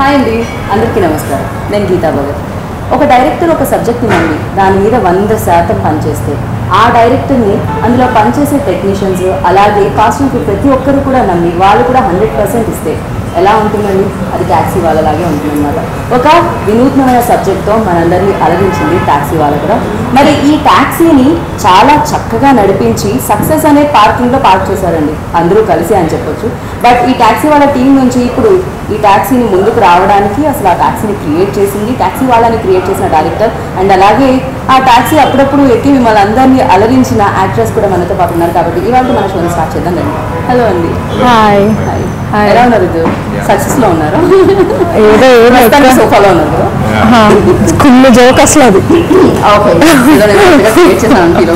Hi అండి అందరికీ నమస్కారం నేను గీతా భగత్ ఒక డైరెక్టర్ ఒక సబ్జెక్ట్ని నమ్మి దాని మీద వంద శాతం పనిచేస్తే ఆ డైరెక్టర్ని అందులో పనిచేసే టెక్నీషియన్స్ అలాగే కాస్ట్యూమ్ ప్రతి ఒక్కరు కూడా నమ్మి వాళ్ళు కూడా హండ్రెడ్ పర్సెంట్ ఇస్తే ఎలా ఉంటుందండి అది ట్యాక్సీ వాళ్ళలాగే ఉంటుందన్నమాట ఒక వినూత్నమైన సబ్జెక్ట్తో మనందరినీ అలగించింది ట్యాక్సీ వాళ్ళ కూడా మరి ఈ ట్యాక్సీని చాలా చక్కగా నడిపించి సక్సెస్ అనే పార్కింగ్లో పార్క్ చేశారండి అందరూ కలిసి అని చెప్పొచ్చు బట్ ఈ ట్యాక్సీ వాళ్ళ టీం నుంచి ఇప్పుడు ఈ ట్యాక్సీని ముందుకు రావడానికి అసలు ఆ ట్యాక్సీని క్రియేట్ చేసింది ట్యాక్సీ వాళ్ళని క్రియేట్ చేసిన డైరెక్టర్ అండ్ అలాగే ఆ ట్యాక్సీ అప్పుడప్పుడు ఎక్కి మిమ్మల్ని అందరినీ అలరించిన యాక్ట్రెస్ కూడా మనతో పాటు ఉన్నారు కాబట్టి ఇవాళ మన షోని స్టార్ట్ చేద్దాం రండి హలో అండి హాయ్ హాయ్ Hi. ఎలా ఉన్నారు ఇది సక్సెస్ లో ఉన్నారు ఏదో ఏదో ప్రస్తుతానికి సోఫాలో ఉన్నారు కుళ్ళు జోక్ అసలు అది ఓకే ఏదో నేను కొత్తగా క్రియేట్ చేశాను హీరో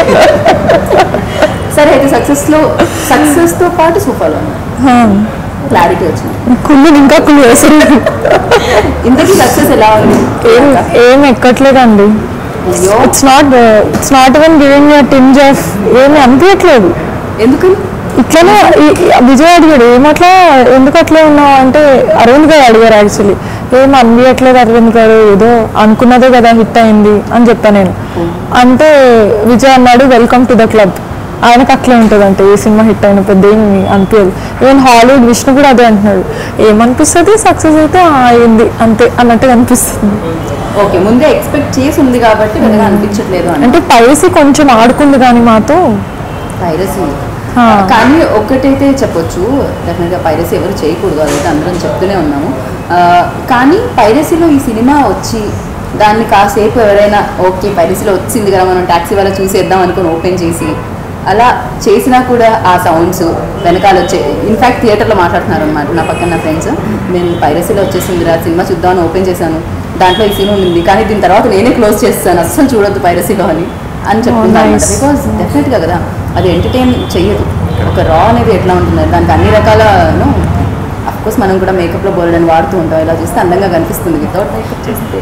సరే అయితే సక్సెస్ లో సక్సెస్ తో పాటు సోఫాలో ఉన్నారు క్లారిటీ వచ్చింది కుళ్ళు ఇంకా కుళ్ళు వేసారు ఇంతకీ సక్సెస్ ఎలా ఉంది ఏం ఏం ఎక్కట్లేదండి అయ్యో it's not it's not even giving tinge of ఏమి అనిపించట్లేదు ఎందుకని ఇట్లనే ఈ- ఈ విజయ్ అడిగాడు ఏమట్లా ఎందుకు అట్లా ఉన్నావు అంటే అరవింద్ గారు అడిగారు యాక్చువల్లీ ఏం అనిపించట్లేదు అరవింద్ గారు ఏదో అనుకున్నదే కదా హిట్ అయింది అని చెప్పాను నేను అంటే విజయ్ అన్నాడు వెల్కమ్ టు ద క్లబ్ ఆయనకు అట్లే ఉంటుంది అంటే ఏ సినిమా హిట్ అయిన పెద్ద ఏమి అనిపించదు ఈవెన్ హాలీవుడ్ విష్ణు కూడా అదే అంటున్నాడు ఏమనిపిస్తుంది సక్సెస్ అయితే ఆ, అయింది అంతే అన్నట్టుగా అనిపిస్తుంది ఓకే ముందే ఎక్స్పెక్ట్ చేసి ఉంది కాబట్టి పెద్దగా అనిపించట్లేదు అని అంటే పైసి కొంచెం ఆడుకుంది కానీ మాతో పైరసీ ఆ. కానీ ఒక్కటైతే చెప్పొచ్చు డెఫినెట్గా పైరసీ ఎవరు చేయకూడదు అదైతే అందరం చెప్తూనే ఉన్నాము ఆ, కానీ పైరసీలో ఈ సినిమా వచ్చి దాన్ని కాసేపు ఎవరైనా ఓకే పైరసీలో వచ్చింది కదా మనం ట్యాక్సీ వల్ల చూసేద్దాం అనుకుని ఓపెన్ చేసి అలా చేసినా కూడా ఆ సౌండ్స్ వెనకాల వచ్చే ఇన్ఫ్యాక్ట్ థియేటర్లో మాట్లాడుతున్నారు అనమాట నా పక్కన నా ఫ్రెండ్స్ నేను పైరసీలో వచ్చేసింది రా సినిమా చూద్దామని ఓపెన్ చేశాను దాంట్లో ఈ సినిమా ఉంది కానీ దీని తర్వాత నేనే క్లోజ్ చేస్తాను అస్సలు చూడొద్దు పైరసీలో అని అని చెప్తున్నాను nice. బికాస్ డెఫినెట్గా కదా అది ఎంటర్టైన్ చెయ్యదు ఒక రా అనేది ఎట్లా ఉంటుంది దానికి అన్ని రకాలను కోర్స్ మనం కూడా మేకప్లో బోల్డని వాడుతూ ఉంటాం ఇలా చూస్తే అందంగా కనిపిస్తుంది వితౌట్ మేకప్ చేస్తే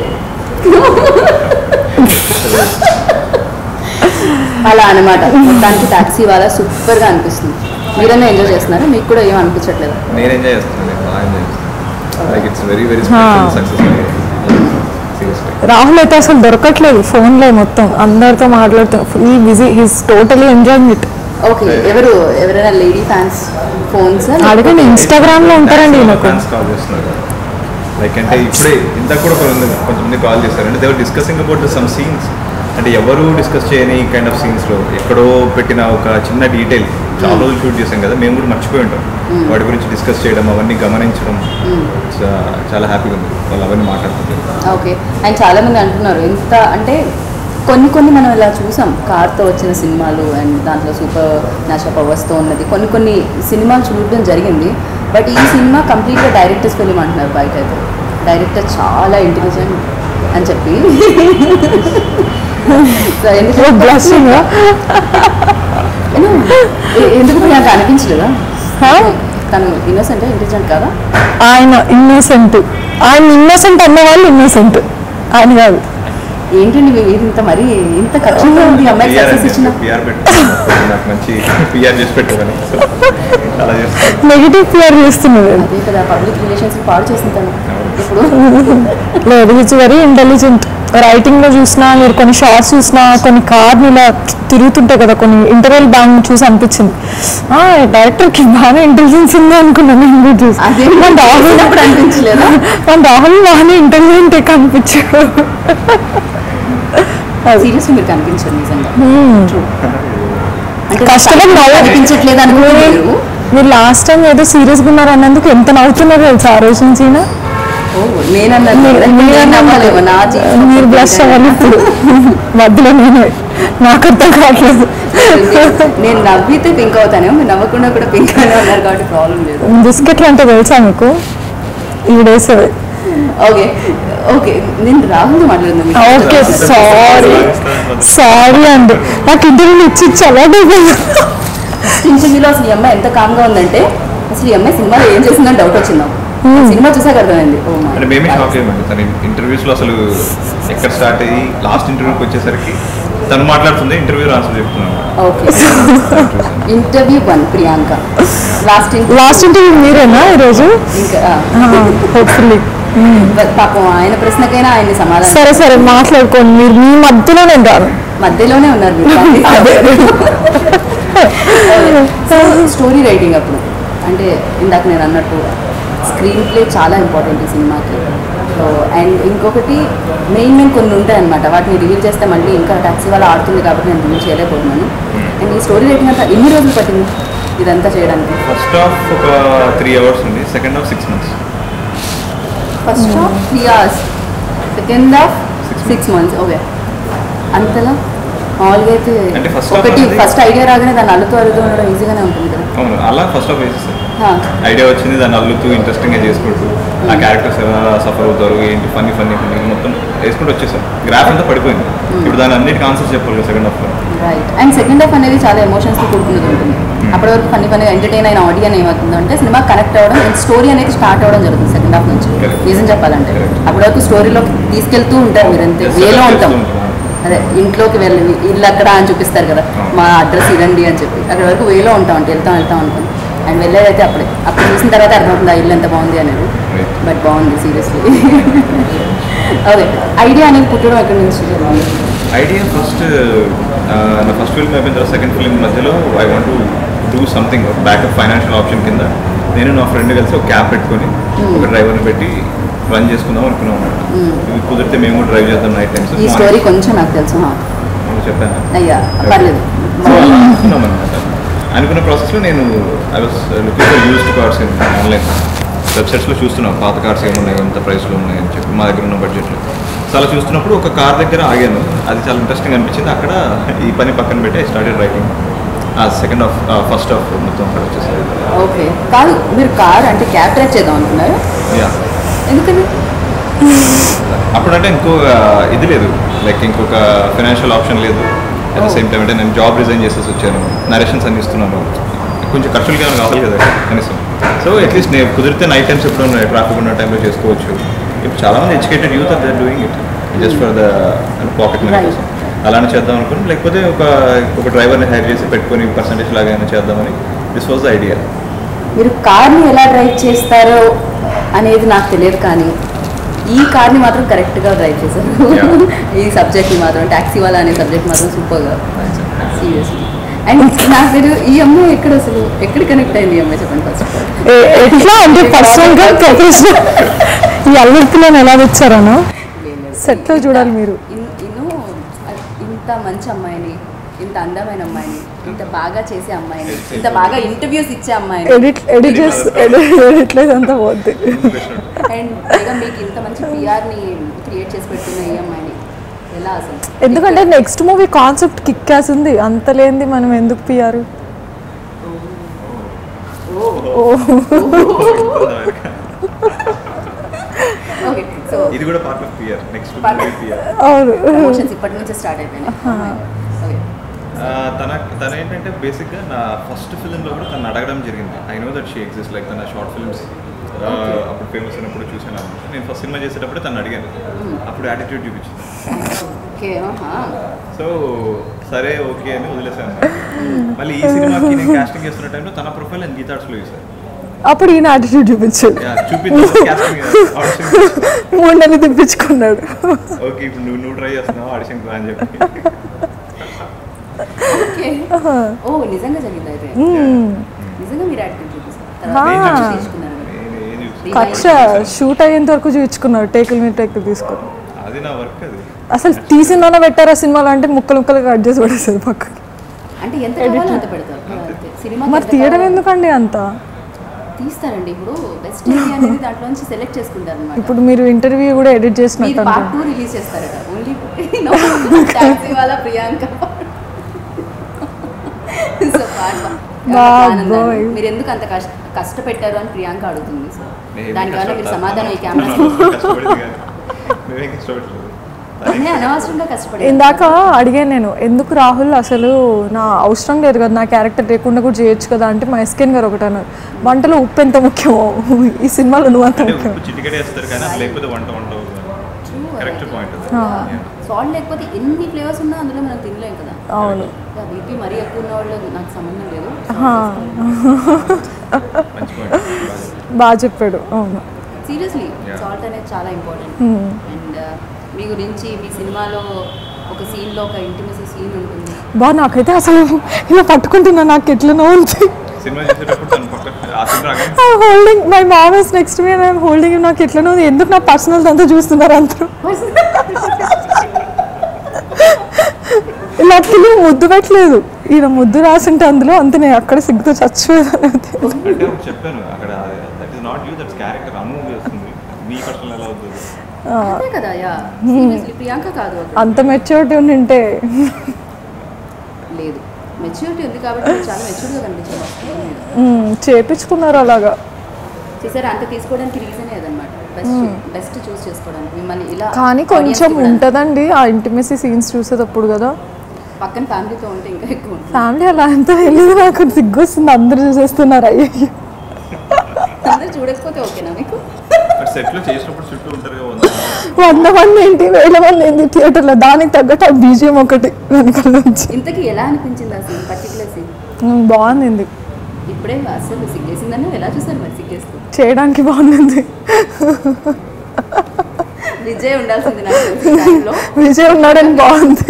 అలా అనమాట మొత్తానికి టాక్సీ వాళ్ళ సూపర్గా అనిపిస్తుంది మీరన్నా ఎంజాయ్ చేస్తున్నారా మీకు కూడా ఏం అనిపించట్లేదు నేను ఎంజాయ్ చేస్తున్నాను నేను బాగా ఎంజాయ్ చేస్తున్నాను like it's very very Huh. Special success seriously Rahul అయితే అసలు దొరకట్లేదు ఫోన్లో మొత్తం అందరితో మాట్లాడుతూ full busy he's totally enjoying it okay ఎవరు ఎవరైనా లేడీ ఫ్యాన్స్ ఫోన్స్ అడగండి ఇన్స్టాగ్రామ్ లో ఉంటారండి ఈయనకు ఫ్యాన్స్ కాల్ చేస్తున్నారు లైక్ అంటే ఇప్పుడే ఇంతకు కూడా కొంచెం కొంతమంది కాల్ చేశారు అంటే they were discussing about some scenes అంటే ఎవరు డిస్కస్ చేయని కైండ్ ఆఫ్ సీన్స్లో ఎక్కడో పెట్టిన ఒక చిన్న డీటెయిల్ చాలా రోజులు షూట్ చేశాం కదా మేము కూడా మర్చిపోయి ఉంటాం వాటి గురించి డిస్కస్ చేయడం అవన్నీ గమనించడం చా- చాలా హ్యాపీగా ఉంది వాళ్ళు అవన్నీ మాట్లాడుతుంటారు ఓకే అండ్ చాలా మంది అంటున్నారు ఎంత అంటే కొన్ని కొన్ని మనం ఇలా చూసాం కార్తో వచ్చిన సినిమాలు అండ్ దాంట్లో సూపర్ నాషా పవర్స్తో ఉన్నది కొన్ని కొన్ని సినిమాలు చూడడం జరిగింది బట్ ఈ సినిమా కంప్లీట్గా డైరెక్టర్స్ ఫిలిం అంటున్నారు బయట అయితే డైరెక్టర్ చాలా ఇంటెలిజెంట్ అని చెప్పి So, ఎందుకంటే- బ్లషింగ్ ఏను, ఎ- ఎందుకు నాకు అనిపించలేదా తను ఇన్నోసెంట్ ఇంటెలిజెంట్ కదా ఆయన ఇన్నోసెంట్ ఆయన ఇన్నోసెంట్ అన్న వాళ్ళు ఇన్నోసెంట్ ఆయన కాదు ఏంటండి మీరు ఇంత మరీ ఇంత ఖర్చుగా ఉంది ఈ అమ్మాయికి పిఆర్ సక్సెస్ ఇచ్చిన పిఆర్ పెట్టు నాకు మంచి పిఆర్ చేసి పెట్టామని సో అలా చేస్తాను నెగిటివ్ ప్లేయర్ చేస్తున్నది అదే కదా పబ్లిక్ రిలేషన్స్ పాడు చేసింది తను ఇప్పుడు లేదు ఇట్స్ వెరీ ఇంటెలిజెంట్ రైటింగ్ లో చూసినా మీరు కొన్ని షార్ట్స్ చూసినా కొన్ని కార్డ్ ఇలా తిరుగుతుంటాయి కదా కొన్ని ఇంటర్వెల్ బ్యాంక్ చూసి అనిపించింది ఆ డైరెక్టర్ కి బాగానే ఇంటెలిజెన్స్ ఉంది అనుకున్నాను నేను కూడా చూసి అదే మన రాహుల్ చూసినప్పుడు అనిపించలేదా మన రాహుల్ బాగానే ఇంటెలిజెంట్ కనిపించాడు అది. సీరియస్ మీరు కనిపించారు నిజంగా True. అంటే కష్టమే నవ్వు. కనిపించట్లేదు అనుకున్నారు మీరు మీరు లాస్ట్ టైం ఏదో సీరియస్ గా ఉన్నారు అన్నందుకు ఎంత నవ్వుతున్నారు తెలుసా ఆ రోజు నుంచి ఈయన? ఓ నేనన్నాను మీరు- కదా, మీరు నేను నవ్వాలేమో నా జీవితం మీరు బ్లష్ అవ్వాలి ఇప్పుడు మధ్యలో నేను నాకు అర్థం కావట్లేదు నేను- నేను నవ్వితే పింక్ అవుతానేమో మీరు నవ్వకుండా కూడా పింక్ అనే ఉన్నారు కాబట్టి ప్రాబ్లం లేదు బిస్కెట్లు అంటే తెలుసా మీకు ఈడేసేది ఓకే ఓకే నేను రాహుల్ మాట్లాడుతున్నాను ఓకే సారీ సారీ అండి నాకు ఇంటర్వ్యూ ఇచ్చి ఇచ్చి అలవాటు అయిపోయింది ఇంటర్వ్యూలో అసలు ఈ అమ్మాయి ఎంత కామ్గా ఉందంటే అసలు ఈ అమ్మాయి సినిమాలో ఏం చేసిందని డౌట్ వచ్చింది నాకు సినిమా చూసాక అర్థమైంది ఓ my అంటే మేమే God. షాక్ అయ్యామండి తన ఇంటర్వ్యూస్లో అసలు ఎక్కడ స్టార్ట్ అయ్యి లాస్ట్ ఇంటర్వ్యూకి వచ్చేసరికి తను మాట్లాడుతుంది ఇంటర్వ్యూ ఆన్సర్ చెప్తున్నాను okay interview one Priyanka last last interview మీరేనా ఈరోజు ఇంకా హోప్ఫుల్లీ పాపం ఆయన ప్రశ్నకైనా ఆయన్ని సమాధానం సరే సరే మాట్లాడుకోండి మీరు మీ మధ్యలో నేను రాను మధ్యలోనే ఉన్నారు సో స్టోరీ రైటింగ్ అప్పుడు అంటే ఇందాక నేను అన్నట్టు స్క్రీన్ ప్లే చాలా ఇంపార్టెంట్ ఈ సినిమాకి సో అండ్ ఇంకొకటి మెయిన్ మెయిన్ కొన్ని ఉంటాయి అనమాట వాటిని రివీల్ చేస్తే మళ్ళీ ఇంకా టాక్సీ వాళ్ళ ఆడుతుంది కాబట్టి నేను రివీల్ చేయలేకపోతున్నాను అండ్ ఈ స్టోరీ రైటింగ్ అంతా ఎన్ని రోజులు పట్టింది ఇదంతా చేయడానికి ఫస్ట్ హాఫ్ ఒక త్రీ అవర్స్ ఉంది second half six months first half three hours second half Six six months okay అంతలా మామూలుగా అయితే అంటే first half ఒకటి అనేది- ఫస్ట్ ఐడియా రాగానే దాన్ని అల్లుతూ అల్లుతూ ఉండడం ఈజీగానే ఉంటుంది కదా అవును అలా ఫస్ట్ హాఫ్ వేసేసాను హా. ఐడియా వచ్చింది దాన్ని అల్లుతూ ఇంట్రెస్టింగ్గా చేసుకుంటూ ఆ క్యారెక్టర్స్ ఎలా సఫర్ అవుతారు ఏంటి ఫన్నీ ఫన్నీ ఫన్నీ మొత్తం వేసుకుంటూ వచ్చేసాం గ్రాఫ్ అంతా పడిపోయింది ఇప్పుడు దాని అన్నిటికీ ఆన్సర్ చెప్పాలి కదా సెకండ్ హాఫ్లో రైట్ అండ్ సెకండ్ హాఫ్ అనేది చాలా ఎమోషన్స్ తో కూడుకున్నది ఉంటుంది అప్పటి వరకు ఫన్నీ ఫన్నీ ఎంటర్టైన్ అయిన ఆడియన్ ఏమవుతుందో అంటే సినిమా కనెక్ట్ అవ్వడం అండ్ స్టోరీ అనేది స్టార్ట్ అవ్వడం జరుగుతుంది సెకండ్ హాఫ్ నుంచి Correct. నిజం చెప్పాలంటే Correct. అప్పటి వరకు స్టోరీలో తీసుకెళ్తూ ఉంటారు మీరు అంతే Yes, వేలో correct. ఉంటాం చేస్తూ ఉంటాం. అదే ఇంట్లోకి వెళ్ళి ఇల్లు అక్కడ అని చూపిస్తారు కదా అవును. మా అడ్రస్ ఇదండి అని చెప్పి అక్కడ వరకు వేలో ఉంటాం అంటే వెళ్తాం వెళ్తాం అనుకుని అండ్ వెళ్ళేదైతే అప్పుడే అప్పుడు చూసిన తర్వాత అర్థమవుతుంది ఆ ఇల్లు ఎంత బాగుంది అనేది Right. బట్ బాగుంది సీరియస్లీ ఓకే ఐడియా అనేది పుట్టడం ఎక్కడి నుంచి జరిగింది ఐడియా ఫస్ట్ నా ఫస్ట్ ఫిల్మ్ అయిపోయిన తర్వాత సెకండ్ ఫిల్మ్ మధ్యలో I want to do something backup financial option కింద నేను నా ఫ్రెండ్ కలిసి ఒక క్యాబ్ పెట్టుకొని ఒక డ్రైవర్ని పెట్టి రన్ చేసుకుందాం అనుకున్నాం ఇది కుదిరితే మేము కూడా డ్రైవ్ చేద్దాం నైట్ టైమ్స్ ఈ స్టోరీ కొంచెం నాకు తెలుసు హా. చెప్పాను అయ్యా పర్లేదు సో అలా అనుకున్నాం అనమాట అనుకున్న ప్రాసెస్లో నేను I was looking for used cards online వెబ్సైట్స్లో చూస్తున్నాం పాత కార్డ్స్ ఏమున్నాయి ఎంత ప్రైస్లో ఉన్నాయి అని చెప్పి మా దగ్గర ఉన్న బడ్జెట్లో సో అలా చూస్తున్నప్పుడు ఒక కార్ దగ్గర ఆగాను అది చాలా ఇంట్రెస్టింగ్ అనిపించింది అక్కడ ఈ పని పక్కన పెట్టి I started writing second half first half మొత్తం అక్కడ వచ్చేసరి ఓకే కాదు మీరు కార్ అంటే క్యాబ్ డ్రైవ్ చేద్దాం అనుకున్నారు యా ఎందుకని అప్పుడంటే ఇంకో ఇది లేదు లైక్ ఇంకొక ఫైనాన్షియల్ ఆప్షన్ లేదు అట్ ద సేమ్ టైం అంటే నేను జాబ్ రిజైన్ చేసేసి వచ్చాను నరేషన్స్ అన్ని ఇస్తున్నాను కొంచెం ఖర్చులకి ఏమైనా కావాలి కదా కనీసం సో అట్లీస్ట్ నేను కుదిరితే నైట్ టైమ్స్ ఎప్పుడు ట్రాఫిక్ ఉన్న టైంలో చేసుకోవచ్చు ఇప్పుడు చాలామంది educated youth are there doing it just for the pocket money Right. కోసం అలానే చేద్దాం అనుకుని లేకపోతే ఒక ఒక డ్రైవర్ని హైర్ చేసి పెట్టుకొని పర్సంటేజ్ లాగా ఏమైనా చేద్దామని దిస్ వాజ్ ద ఐడియా మీరు కార్ని ఎలా డ్రైవ్ చేస్తారో అనేది నాకు తెలియదు కానీ ఈ కార్ని మాత్రం కరెక్ట్గా డ్రైవ్ చేశారు Yeah. ఈ సబ్జెక్ట్ని మాత్రం ట్యాక్సీ వాళ్ళ అనే సబ్జెక్ట్ మాత్రం సూపర్గా సీరియస్లీ అండ్ నాకు తెలియదు ఈ అమ్మాయి ఎక్కడ అసలు ఎక్కడ కనెక్ట్ అయింది ఈ అమ్మాయి చెప్పండి ఫస్ట్ ఏ- ఎట్లా అంటే పర్సనల్ గా ప్రొఫెషనల్ ఈ అల్లర్పులను ఎలా తెచ్చారను సెట్ లో చూడాలి మీరు ఇన్ను ఇంత మంచి అమ్మాయిని ఇంత అందమైన అమ్మాయిని ఇంత బాగా చేసే అమ్మాయిని ఇంత బాగా ఇంటర్వ్యూస్ ఇచ్చే అమ్మాయిని ఎడిట్ ఎడిట్ చేసి ఎడిట్ లేదంతా పోద్ది అండ్ పైగా మీకు ఇంత మంచి పిఆర్ని క్రియేట్ చేసి పెడుతున్న ఈ అమ్మాయిని ఎలా అసలు ఎందుకంటే next movie concept kick ass ఉంది అంత లేనిది మనం ఎందుకు పియారు ఓకే సో ఇది కూడా part of peer next Part- peer అవును ప్రమోషన్స్ ఇప్పటి నుంచే స్టార్ట్ అయిపోయినాయి ఓకే ఆ, తన తన ఏంటంటే బేసిక్గా నా ఫస్ట్ ఫిలింలో కూడా తను అడగడం జరిగింది I know that she exist like తన షార్ట్ ఫిల్మ్స్ అప్పుడు ఫేమస్ అయినప్పుడు చూసాను అన్నమాట. నేను ఫస్ట్ సినిమా చేసేటప్పుడు తను అడిగాను అప్పుడు యాటిట్యూడ్ చూపించింది ఓకే సో సరే ఓకే అని వదిలేసాను మళ్ళీ ఈ సినిమాకి నేను కాస్టింగ్ చేస్తున్న టైంలో తన ప్రొఫైల్ నేను గీతాడ్స్లో చూసాను అప్పుడు ఈయన యాటిట్యూడ్ చూపించాడు చూపించాను casting audition చేశాను. మూడు నెలలు తిప్పించుకున్నాడు ఓకే ఇప్పుడు నువ్వు నువ్వు ట్రై చేస్తున్నావు ఆడిషన్ అని చెప్పి ఓకే ఓ నిజంగా జరిగింది అయితే మ్మ్. నిజంగా మీరు యాక్టింగ్ చూపిస్తారు ఆ. తర్వాత తీసుకున్నారు నేను ఏం చూసి కక్ష షూట్ అయ్యేంత వరకు చూపించుకున్నాడు టేకుల మీద టేకులు తీసుకుని అది నా వర్క్ అది అసలు తీసిందోనే పెట్టారా సినిమాలో అంటే ముక్కలు ముక్కలు కట్ చేసి పడేస్తుంది పక్కకి అంటే ఎంత కావాలో అంత పెడతారు అంతే. సినిమా మరి తీయడం ఎందుకండి అంత తీస్తారండి ఇప్పుడు బెస్ట్ ఏరియా అనేది దాంట్లో నుంచి సెలెక్ట్ చేసుకుంటారు అనమాట ఇప్పుడు మీరు ఇంటర్వ్యూ కూడా ఎడిట్ చేసినట్టు మీరు పార్ట్ అనుకో. టూ రిలీజ్ చేస్తారట ఓన్లీ టాక్సీ వాళ్ళ ప్రియాంక సో పార్ట్ బాబోయ్. మీరు ఎందుకు అంత కష్ట కష్టపెట్టారు అని ప్రియాంక అడుగుతుంది సో నేనేం దానివల్ల మీరు కష్టపడతా? సమాధానం ఈ కెమెరా కష్టపడింది కాదు. మేమేం కష్టపడలేదు అన్నీ అనవసరంగా కష్టపడి ఇందాక అడిగాను నేను ఎందుకు రాహుల్ అసలు నా అవసరం లేదు కదా నా క్యారెక్టర్ లేకుండా కూడా చేయొచ్చు కదా అంటే మా ఎస్కెన్ గారు ఒకటి అన్నారు వంటలో ఉప్పు ఎంత ముఖ్యమో ఈ సినిమాలో నువ్వు అంత అంటే ముఖ్యం ఉప్పు చిటికెడే వేస్తారు కానీ అది లేకపోతే వంట వంట కరెక్ట్ పాయింట్ అది ఆ. Yeah. సాల్ట్ లేకపోతే ఎన్ని ఫ్లేవర్స్ ఉన్నా అందులో మనం తినలేం కదా అవును బీపీ మరీ ఎక్కువ ఉన్న వాళ్ళు నాకు సంబంధం లేదు హా. మంచి పాయింట్ బాగా చెప్పాడు అవును సీరియస్లీ Yeah. సాల్ట్ అనేది చాలా ఇంపార్టెంట్ Hmm. అండ్ మీ గురించి మీ సినిమాలో ఒక సీన్లో ఒక ఇంటిమసీ సీన్ ఉంటుంది బా నాకైతే అసలు ఇలా పట్టుకుంటున్నా నాకు ఎట్లనో ఉంది సినిమా చేసేటప్పుడు తను పక్క ఆ సినిమా రాగానే I holding my mom is next me I'm holding నాకు ఎట్లనో ఉంది ఎందుకు నా పర్సనల్ అంతా చూస్తున్నారు అందరూ లక్కీలు ముద్దు పెట్టలేదు ఈయన ముద్దు రాసింటే అందులో అంతే నేను అక్కడ సిగ్గుతో చచ్చిపోయేదాన్ని అంటే ఒకటి చెప్పాను అక్కడ that is not you that's character అను వస్తుంది మీ పర్సనల్ ఎలా అవుతుంది అంతే కదా యా సీరియస్లీ ప్రియాంక కాదు అక్కడ అంత మెచ్యూరిటీ ఉండింటే లేదు మెచ్యూరిటీ ఉంది కాబట్టి మీరు చాలా మెచ్యూర్గా కనిపించారు మా screen మీద. మ్మ్, చేపించుకున్నారు అలాగా చూసారా అంత తీసుకోవడానికి రీజన్ ఏదన్నమాట బెస్ట్ బెస్ట్ చూస్ చేసుకోవడానికి మిమ్మల్ని ఇలా కానీ audience కి కొంచెం కూడా ఉంటుందండి ఆ ఇంటిమసీ సీన్స్ చూసేటప్పుడు కదా పక్కన ఫ్యామిలీతో ఉంటే ఇంకా ఎక్కువ ఉంటుంది ఫ్యామిలీ అలా అంత వెళ్ళదు నాకు సిగ్గు వస్తుంది అందరూ చూసేస్తున్నారు అయ్యో అందరూ చూడకపోతే ఓకేనా మీకు బట్ సెట్లో చేసినప్పుడు చుట్టూ ఉంటారు కదా వంద మంది. వంద మంది ఏంటి వేల మంది ఏంటి థియేటర్లో దానికి తగ్గట్టు ఆ బీజిఎం ఒకటి వెనకాల నుంచి ఇంతకీ ఎలా అనిపించింది ఆ సీన్ పర్టికులర్ సీన్ మ్మ్, బాగుంది ఇప్పుడే అసలు సిగ్గేసిందని ఎలా చూసారు మరి సిగ్గేస్తూ చేయడానికి బాగుంది విజయ్ ఉండాల్సింది నాకు తెలిసి ఈ టైంలో విజయ్ ఉన్నాడని బాగుంది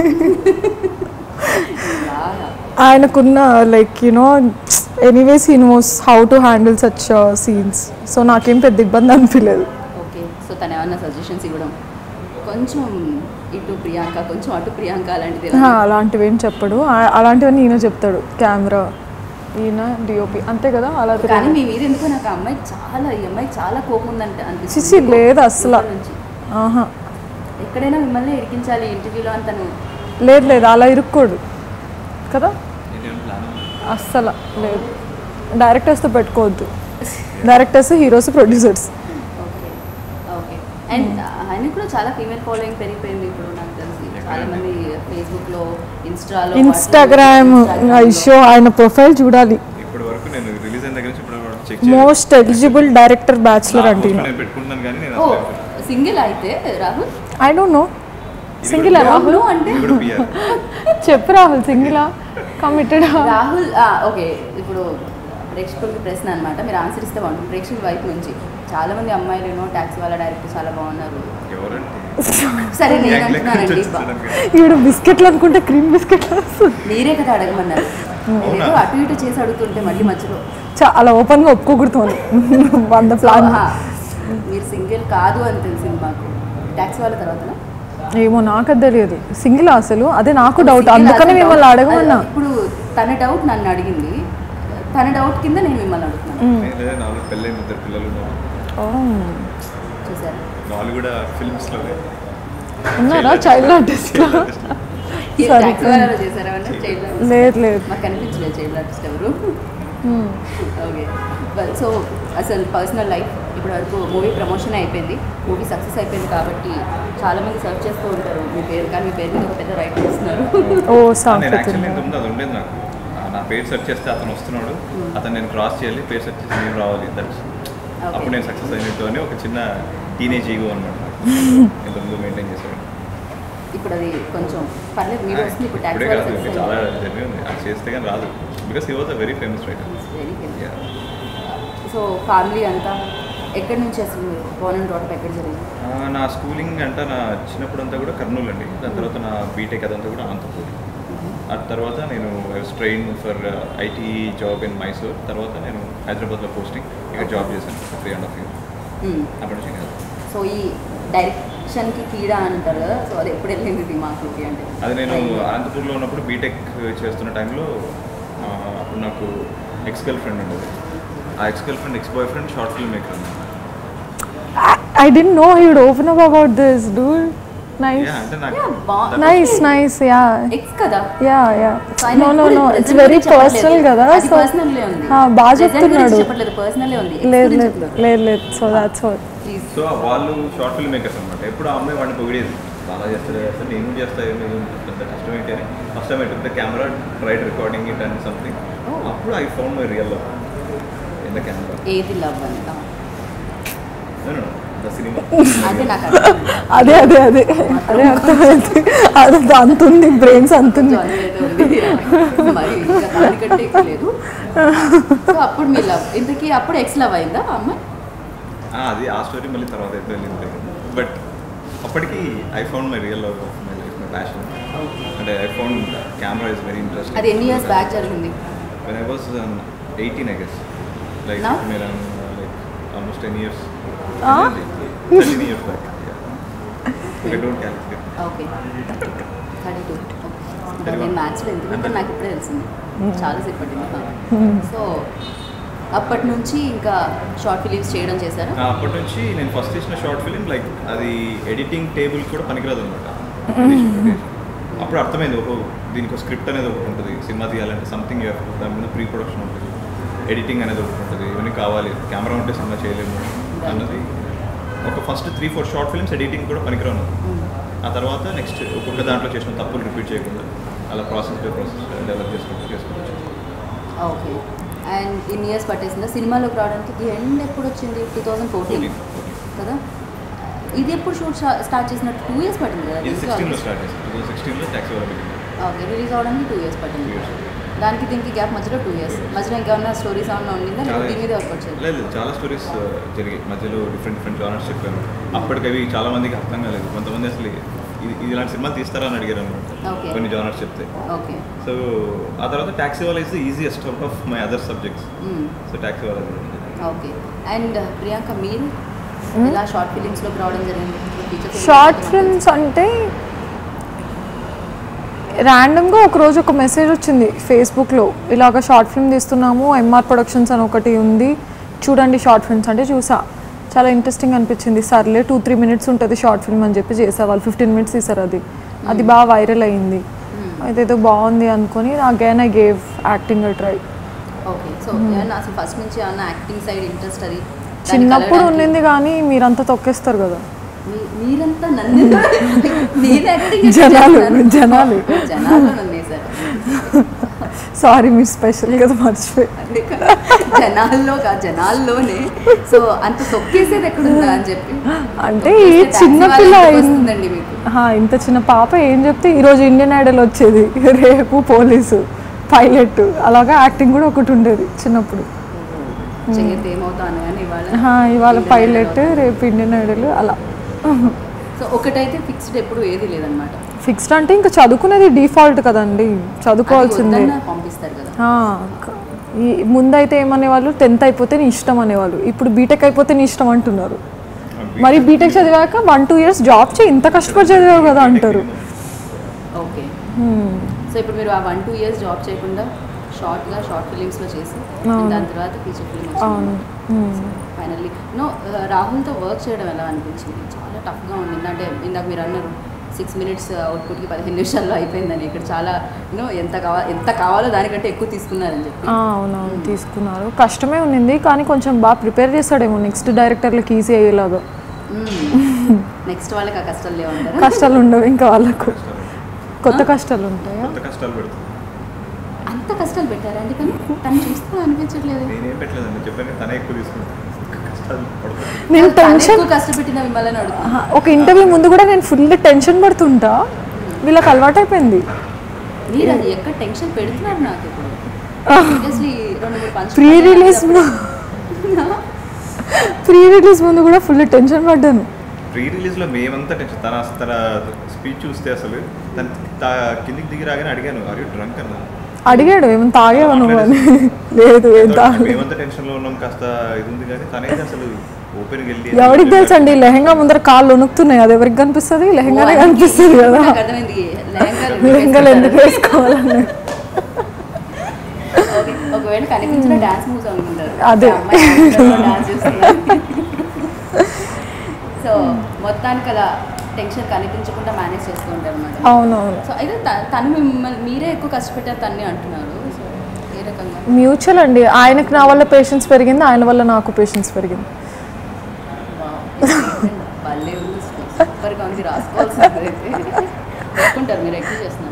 బాగా ఆయనకున్న like you know anyways he knows how to handle such scenes so నాకేం పెద్ద ఇబ్బంది అనిపించలేదు ఓకే సో తను ఏమన్నా సజెషన్స్ ఇవ్వడం కొంచెం ఇటు ప్రియాంక కొంచెం అటు ప్రియాంక అలాంటిది హా, అలాంటివి ఏం చెప్పడు ఆ- అలాంటివన్నీ ఈయన చెప్తాడు కెమెరా ఈయన డిఓపి అంతే కదా అలా కానీ తిరగాలి. మీ మీద ఎందుకో నాకు ఆ అమ్మాయి చాలా ఈ అమ్మాయి చాలా కోపం ఉందంటే అనిపిస్తుంది చిచి లేదు అసలు లోపల నుంచి. ఆహా ఎక్కడైనా మిమ్మల్ని ఇరికించాలి ఇంటర్వ్యూలో అని తను లేదు లేదు అలా ఇరుక్కోడు కదా ఇదేం ప్లాన్ అస్సలు లేదు డైరెక్టర్స్తో పెట్టుకోవద్దు directors heroes producers okay okay and ఆయన కూడా చాలా ఫీమేల్ ఫాలోయింగ్ పెరిగిపోయింది ఇప్పుడు నాకు తెలిసి చాలా మంది ఫేస్బుక్ లో ఇన్స్టాలో ఇన్స్టాగ్రామ్ ఇష్యో ఆయన ప్రొఫైల్ చూడాలి ఇప్పటి వరకు నేను రిలీజ్ అయిన దగ్గర నుంచి ఇప్పుడు check most eligible director bachelor అంటే ఈయన. నేను పెట్టుకుంటున్నాను కానీ నేను ఓ అసలు సింగిల్ అయితే Rahul I don't know single ఇది రాహుల్ అవును అంటే ఇది కూడా పిఆర్ చెప్పు రాహుల్ సింగిలా కమిటెడ్ రాహుల్ ఓకే ఇప్పుడు ప్రేక్షకులకి ప్రశ్న అనమాట మీరు ఆన్సర్ ఇస్తే బాగుంటుంది ప్రేక్షకుల వైపు నుంచి చాలా మంది అమ్మాయిలు ఏమో ట్యాక్సీ వాళ్ళ డైరెక్టర్ చాలా బాగున్నారు ఎవరంటే సరే నేను Gang లెక్క అంటున్నానండి నుంచి బా- వచ్చేస్తున్నాను కదా. ఈవిడ బిస్కెట్లు అనుకుంటే క్రీమ్ బిస్కెట్లు వస్తుంది మీరే కదా అడగమన్నారు అవునా? ఏదో అటు ఇటు చేసి అడుగుతుంటే మళ్ళీ మధ్యలో చాలా ఓపెన్గా ఒప్పుకోకూడదు వంద ప్లాన్ ఆహా, మీరు సింగిల్ కాదు అని తెలిసింది మాకు ట్యాక్సీ వాళ్ళ తర్వాత ఏమో నాకు అది తెలియదు సింగిల్ అసలు అదే నాకు డౌట్ అందుకని మిమ్మల్ని అడగమన్నా ఇప్పుడు తన డౌట్ నన్ను అడిగింది తన డౌట్ కింద నేను మిమ్మల్ని అడుగుతున్నాను నేనే నాలుగు పెళ్ళైన ఇద్దరు పిల్లలు ఉన్నారు చూసారు వాళ్ళు కూడా ఫిల్మ్స్లోనే ఉన్నారా చైల్డ్ ఆర్టిస్ట్ Sorry. ట్యాక్సీ వాళ్ళలో చేశారా చైల్డ్ లేదు లేదు మాకు కనిపించలేదు చైల్డ్ ఆర్టిస్ట్ ఎవరు ఓకే సో అసలు పర్సనల్ లైఫ్ ఇప్పటి వరకు మూవీ ప్రమోషన్ అయిపోయింది మూవీ సక్సెస్ అయిపోయింది కాబట్టి చాలా మంది సర్చ్ చేస్తూ ఉంటారు మీ పేరు కానీ మీ పేరు మీద ఒక పెద్ద రైట్ చేస్తున్నారు ఓ నేను సాంకేతిక యాక్చువల్లీ ఎంత ఉందో అది ఉండేది నాకు ఆ, నా పేరు సెర్చ్ చేస్తే అతను వస్తున్నాడు అతను నేను క్రాస్ చేయాలి పేరు సెర్చ్ చేసి నేను రావాలి దట్స్ అప్పుడు నేను సక్సెస్ అయినట్టు అని ఒక చిన్న టీనేజ్ ఈగో అనమాట ఎంత ముందు మెయింటైన్ చేశాను ఇప్పుడు అది కొంచెం పర్లేదు మీరు వస్తుంది ఇప్పుడు ఇప్పుడే ట్యాక్సీ కాదు ఇంకా చాలా జర్నీ ఉంది అది చేస్తే కానీ రాదు because he was a very famous writer very so family అంతా ఎక్కడి నుంచి అసలు మీరు బోన్ అండ్ రోడ్ ఎక్కడ జరిగింది నా స్కూలింగ్ అంటే నా చిన్నప్పుడు అంతా కూడా కర్నూలు అండి దాని తర్వాత నా బీటెక్ అదంతా కూడా అనంతపూర్ ఆ తర్వాత నేను train for IT job in Mysore తర్వాత నేను హైదరాబాద్లో పోస్టింగ్ ఇక్కడ జాబ్ చేశాను త్రీ అండ్ హాఫ్ ఇయర్ అప్పటి నుంచి ఇంకా సో ఈ డైరెక్షన్కి కీడా అంటారు కదా సో అది ఎప్పుడు వెళ్ళింది దిమాక్లోకి అంటే అది నేను అనంతపూర్లో ఉన్నప్పుడు బీటెక్ చేస్తున్న టైంలో ఆ, అప్పుడు నాకు ఎక్స్ గర్ల్ ఫ్రెండ్ ఉండేది ఆ ex girlfriend ex boyfriend short film maker ఉంది I don't know he would open up about this dude nice Yeah, అంటే నాకు Yeah, బా- that was- nice nice yeah ex కదా yeah yeah So ఆయన no no ఇప్పుడు no present it's very గురించి చెప్పట్లేదు. Personal కదా అది సో personal లే ఉంది. బాగా Present గురించి చెప్తున్నాడు చెప్పట్లేదు పర్సనలే ఉంది Ex లేదు గురించి లేదు చెప్తున్నారు. లేదు లేదు so that's what Please. So వాళ్ళు షార్ట్ ఫిల్మ్ మేకర్స్ అనమాట ఎప్పుడు ఆ అమ్మాయి వాడిని పొగిడేది బాగా చేస్తారు చేస్తారు నేను చేస్తా ఏమి పెద్ద కష్టం ఏంటి అని first time at the camera tried recording it and something Oh. అప్పుడు I found my real love in the camera ఏది లవ్ అంట ద సినిమా అంటే నాకు అర్థం అదే అదే అదే అదే అర్థమైంది అదే అంత ఉంది బ్రెయిన్స్ అంత ఉంది కొంచెం అంతే ఉంది మరి ఇంకా దానికంటే ఎక్కువ లేదు సో అప్పుడు మీ లవ్ ఇంతకీ అప్పుడు ఎక్స్ లవ్ అయిందా ఆ అమ్మాయి అది ఆ స్టోరీ మళ్ళీ తర్వాత అయితే వెళ్ళింది బట్ అప్పటికి I found my real love of my life my passion అంటే I found camera is very interest అది ఎన్ని ఇయర్స్ బ్యాక్ జరిగింది when I was eighteen I guess like Now? మీరు like almost ten years Ah? Ten years back okay don't calculate okay thirty two నేను మ్యాథ్స్లో ఎందుకంటే నాకు ఇప్పుడే తెలిసింది చాలా సేపు పట్టింది సో అప్పటి నుంచి ఇంకా షార్ట్ ఫిలిమ్స్ చేయడం చేశారా అప్పటి నుంచి నేను ఫస్ట్ చేసిన షార్ట్ ఫిలిం లైక్ అది ఎడిటింగ్ టేబుల్ కూడా పనికిరాదు అనమాట అప్పుడు అర్థమైంది ఓహో దీనికి ఒక స్క్రిప్ట్ అనేది ఒకటి ఉంటుంది సినిమా తీయాలంటే సంథింగ్ దాని మీద ప్రీ ప్రొడక్షన్ ఉంటుంది ఎడిటింగ్ అనేది ఒకటి ఉంటుంది ఇవన్నీ కావాలి కెమెరా ఉంటే సినిమా చేయలేము అన్నది ఒక first three four short films editing కూడా పనికిరాను ఆ తర్వాత నెక్స్ట్ ఒక్కొక్క దాంట్లో చేసిన తప్పులు రిపీట్ చేయకుండా అలా ప్రాసెస్ బై ప్రాసెస్ డెవలప్ చేసుకుంటూ చేసుకుంటూ ఓకే అండ్ ఇన్ని ఇయర్స్ పట్టేసిందా సినిమాలోకి రావడానికి ది ఎండ్ ఎప్పుడు వచ్చింది టూ థౌజండ్ ఫోర్టీన్ కదా ఇది ఎప్పుడు షూట్ స్టార్ట్ చేసినట్టు టూ ఇయర్స్ పట్టింది కదా ఇది సిక్స్టీన్లో స్టార్ట్ చేస్తాను టూ థౌసండ్ సిక్స్టీన్లో ట్యాక్సీ వాళ్ళ ఓకే రిలీజ్ అవడానికి టూ ఇయర్స్ పట్టింది Two years. దానికి దీనికి గ్యాప్ మధ్యలో టూ ఇయర్స్ మధ్యలో ఇంకేమన్నా స్టోరీస్ ఏమన్నా ఉండిందా చాలా దీని మీద వర్క్ వచ్చేది లేదు లేదు, చాలా స్టోరీస్ జరిగాయి మధ్యలో డిఫరెంట్ డిఫరెంట్ జానర్స్ చెప్పాను అప్పటికి అవి చాలా మందికి అర్థం కాలేదు కొంతమంది అసలు ఇది ఇది ఇలాంటి సినిమాలు తీస్తారా అని అడిగారు అనమాట Okay. కొన్ని జానర్స్ చెప్తే ఓకే సో ఆ తర్వాత ట్యాక్సీ వాళ్ళ is the easiest out of my other subjects so taxi వాళ్ళ ఓకే అండ్ ప్రియాంక మీరు ఎలా షార్ట్ ఫిలిమ్స్లోకి రావడం జరిగింది Feature film షార్ట్ లో ఫిల్మ్స్ అంటే ర్యాండమ్గా ఒక రోజు ఒక మెసేజ్ వచ్చింది ఫేస్బుక్లో ఇలాగ షార్ట్ ఫిల్మ్ తీస్తున్నాము ఎంఆర్ ప్రొడక్షన్స్ అని ఒకటి ఉంది చూడండి షార్ట్ ఫిల్మ్స్ అంటే చూసా చాలా ఇంట్రెస్టింగ్ అనిపించింది సర్లే టూ త్రీ మినిట్స్ ఉంటుంది షార్ట్ ఫిల్మ్ అని చెప్పి చేసా వాళ్ళు ఫిఫ్టీన్ మినిట్స్ తీసారు అది అది బాగా వైరల్ అయింది అదేదో బాగుంది అనుకొని again I gave acting try okay so ఏమన్నా అసలు ఫస్ట్ నుంచి ఏమన్నా యాక్టింగ్ సైడ్ ఇంట్రెస్ట్ అది దాన్ని చిన్నప్పుడు కలవడానికి- ఉండింది కానీ మీరంతా తొక్కేస్తారు కదా మీ- మీరంతా నన్ను నేను యాక్టింగ్ జనాలు, జనాలు. జనాలు నన్ను వేశారు సారీ మీరు స్పెషల్ కదా మర్చిపోయి అదే కదా. జనాల్లో కాదు జనాల్లోనే సో అంత తొక్కేసేది ఎక్కడుందా అని చెప్పి అంటే ఈ తొక్కేస్తే taxi చిన్న వాళ్ళ పిల్ల ఇంటికి అయింది. వస్తుందండి మీకు ఆహా, ఇంత చిన్న పాప ఏం చెప్తే ఈరోజు ఇండియన్ ఐడల్ వచ్చేది రేపు పోలీసు పైలట్ అలాగా యాక్టింగ్ కూడా ఒకటి ఉండేది చిన్నప్పుడు చెయ్యతే ఏమవుతాను అని ఇవాళ ఆహా, ఇవాళ పైలట్ రేపు ఇండియన్ ఐడల్ అలా సో ఒకటైతే ఫిక్స్డ్ ఎప్పుడు ఏది లేదనమాట ఫిక్స్డ్ అంటే ఇంకా చదువుకునేది డిఫాల్ట్ కదండి చదువుకోవాల్సిందే పంపిస్తారు కదా ఆ, క- ఈ ముందైతే ఏమనేవాళ్ళు టెన్త్ అయిపోతే నీ ఇష్టం అనేవాళ్ళు ఇప్పుడు బీటెక్ అయిపోతే నీ ఇష్టం అంటున్నారు మరి బీటెక్ చదివాక వన్ టూ ఇయర్స్ జాబ్ చేయి ఇంత కష్టపడి చదివావు కదా అంటారు ఓకే సో ఇప్పుడు మీరు ఆ వన్ టూ ఇయర్స్ జాబ్ చేయకుండా షార్ట్గా షార్ట్ ఫిలిమ్స్లో చేసి దాని తర్వాత ఫీచర్ ఫిలిం అవును ఫైనల్లీ నో రాహుల్తో వర్క్ చేయడం ఎలా అనిపించింది చాలా టఫ్గా ఉండింది అంటే ఇందాక మీరు అన్నారు సిక్స్ మినిట్స్ అవుట్పుట్కి పదిహేను నిమిషాల్లో అయిపోయిందని ఇక్కడ చాలా యూనో ఎంత కావాలి ఎంత కావాలో దానికంటే ఎక్కువ తీసుకున్నారని చెప్పి ఆ, అవునవును తీసుకున్నారు కష్టమే ఉన్నింది కానీ కొంచెం బాగా ప్రిపేర్ చేస్తాడేమో నెక్స్ట్ డైరెక్టర్లకు ఈజీ అయ్యేలాగా నెక్స్ట్ వాళ్ళకి ఆ కష్టాలు లేవంటారా కష్టాలు ఉండవు ఇంకా వాళ్ళకు కొత్త కష్టాలు ఉంటాయా కొత్త కష్టాలు పెడుతుంది అంత కష్టాలు పెట్టారా అందుకని తను చూస్తూ అనిపించట్లేదు నేనేం పెట్టలేదండి చెప్పాను కదా, తనే ఎక్కువ తీసుకుంటాను కష్టాలు పడుతుంది నేను తను టెన్షన్ ఎక్కువ కష్టపెట్టిన మిమ్మల్ని అడుగుతాను ఆహా, ఒక ఇంటర్వ్యూ ముందు కూడా నేను ఫుల్ టెన్షన్ పడుతుంటా వీళ్ళకి అలవాటైపోయింది మీరు అది ఎక్కడ టెన్షన్ పెడుతున్నారు నాకు ఇప్పుడు Seriously, రెండు మూడు పంచులు ప్రీ పడ్డాయి రిలీజ్ అప్పుడు. ప్రీ రిలీజ్ ముందు కూడా ఫుల్ టెన్షన్ పడ్డాను ప్రీ రిలీజ్లో మేమంతా టెన్షన్ తన తన స్పీచ్ చూస్తే అసలు తన తా- కిందికి దిగి రాగానే అడిగాను ఆర్ యూ డ్రంక్ అన్నా అడిగాడు ఏమైనా తాగేవా నువ్వు అని లేదు ఏం తాగలేదు మేమంతా టెన్షన్లో ఉన్నాం కాస్త ఇది ఉంది కానీ తనైతే అసలు ఓపెన్గా వెళ్ళి ఎవరికి తెలుసండి లెహంగా ముందర కాళ్ళు వణుకుతున్నాయి అది ఎవరికి కనిపిస్తుంది లెహంగానే ఓ, అది కనిపిస్తుంది కదా నాకు అర్థమైంది లెహంగాలు లెహంగాలు ఎందుకు వేసుకోవాలని ఓకే, ఒకవేళ కనిపించిన డాన్స్ మూవ్స్ అనుకుంటారు అదే. డాన్స్ చేస్తున్నారు సో మొత్తానికి అలా టెన్షన్ కనిపించకుండా మేనేజ్ చేస్తూ ఉంటారు అనమాట అవునవును సో అయితే త- తను మిమ్మల్ని మీరే ఎక్కువ కష్టపెట్టారు తన్ని అంటున్నారు సో ఏ రకంగా మ్యూచువల్ అండి ఆయనకి నా వల్ల పేషెన్స్ పెరిగింది ఆయన వల్ల నాకు పేషెన్స్ పెరిగింది భలే ఉంది సూపర్గా ఉంది రాసుకోవాల్సింది అయితే రాసుకుంటారు మీరు ఎక్కువ చేస్తున్నారు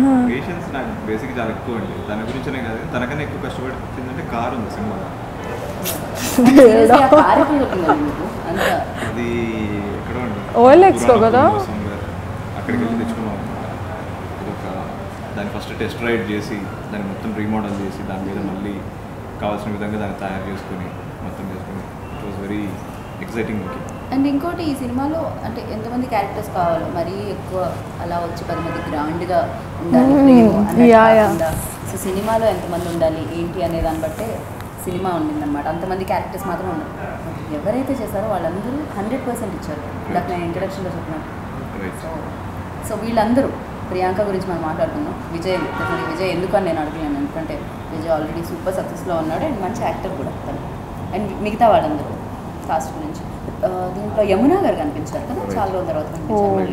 పేషెన్స్ నాకు బేసిక్ చాలా ఎక్కువ అండి తన గురించనే కాదు తనకన్నా ఎక్కువ కష్టపడుతుందంటే కార్ ఉంది సినిమా Seriously, ఆ కార్ ఎక్కడ దొరికిందండి మీకు అంత అది ఎక్కడ అండి OLX లో కదా? somewhere. అక్కడికి వెళ్ళి తెచ్చుకున్నాం అనమాట ఇది ఒక దాన్ని ఫస్ట్ టెస్ట్ రైడ్ చేసి దాన్ని మొత్తం రీమోడల్ చేసి దాని మీద మళ్ళీ కావాల్సిన విధంగా దాన్ని తయారు చేసుకుని మొత్తం చేసుకుని it was very exciting okay and ఇంకోటి ఈ సినిమాలో అంటే ఎంతమంది క్యారెక్టర్స్ కావాలి మరీ ఎక్కువ అలా వచ్చి పది మంది గ్రాండ్గా ఉండాలి Hmm. ప్రేమ అన్నట్టు Yeah, yeah. కాకుండా సో సినిమాలో ఎంతమంది ఉండాలి ఏంటి అనే దాన్ని బట్టే సినిమా ఉండిందన్నమాట అంతమంది క్యారెక్టర్స్ మాత్రం ఉన్నారు ఎవరైతే చేశారో వాళ్ళందరూ హండ్రెడ్ పర్సెంట్ ఇచ్చారు ఇందాక నేను ఇంట్రడక్షన్లో చెప్పినట్టు రైట్ సో సో వీళ్ళందరూ ప్రియాంక గురించి మనం మాట్లాడుకుందాం విజయ్ డెఫినెట్లీ విజయ్ ఎందుకు అని నేను అడిగాను ఎందుకంటే విజయ్ ఆల్రెడీ సూపర్ సక్సెస్లో ఉన్నాడు అండ్ మంచి యాక్టర్ కూడా తను అండ్ మిగతా వాళ్ళందరూ కాస్ట్ గురించి ఆ, దీంట్లో యమునా గారు కనిపించారు కదా చాలా రోజుల తర్వాత కనిపించారు Oh. మళ్ళీ.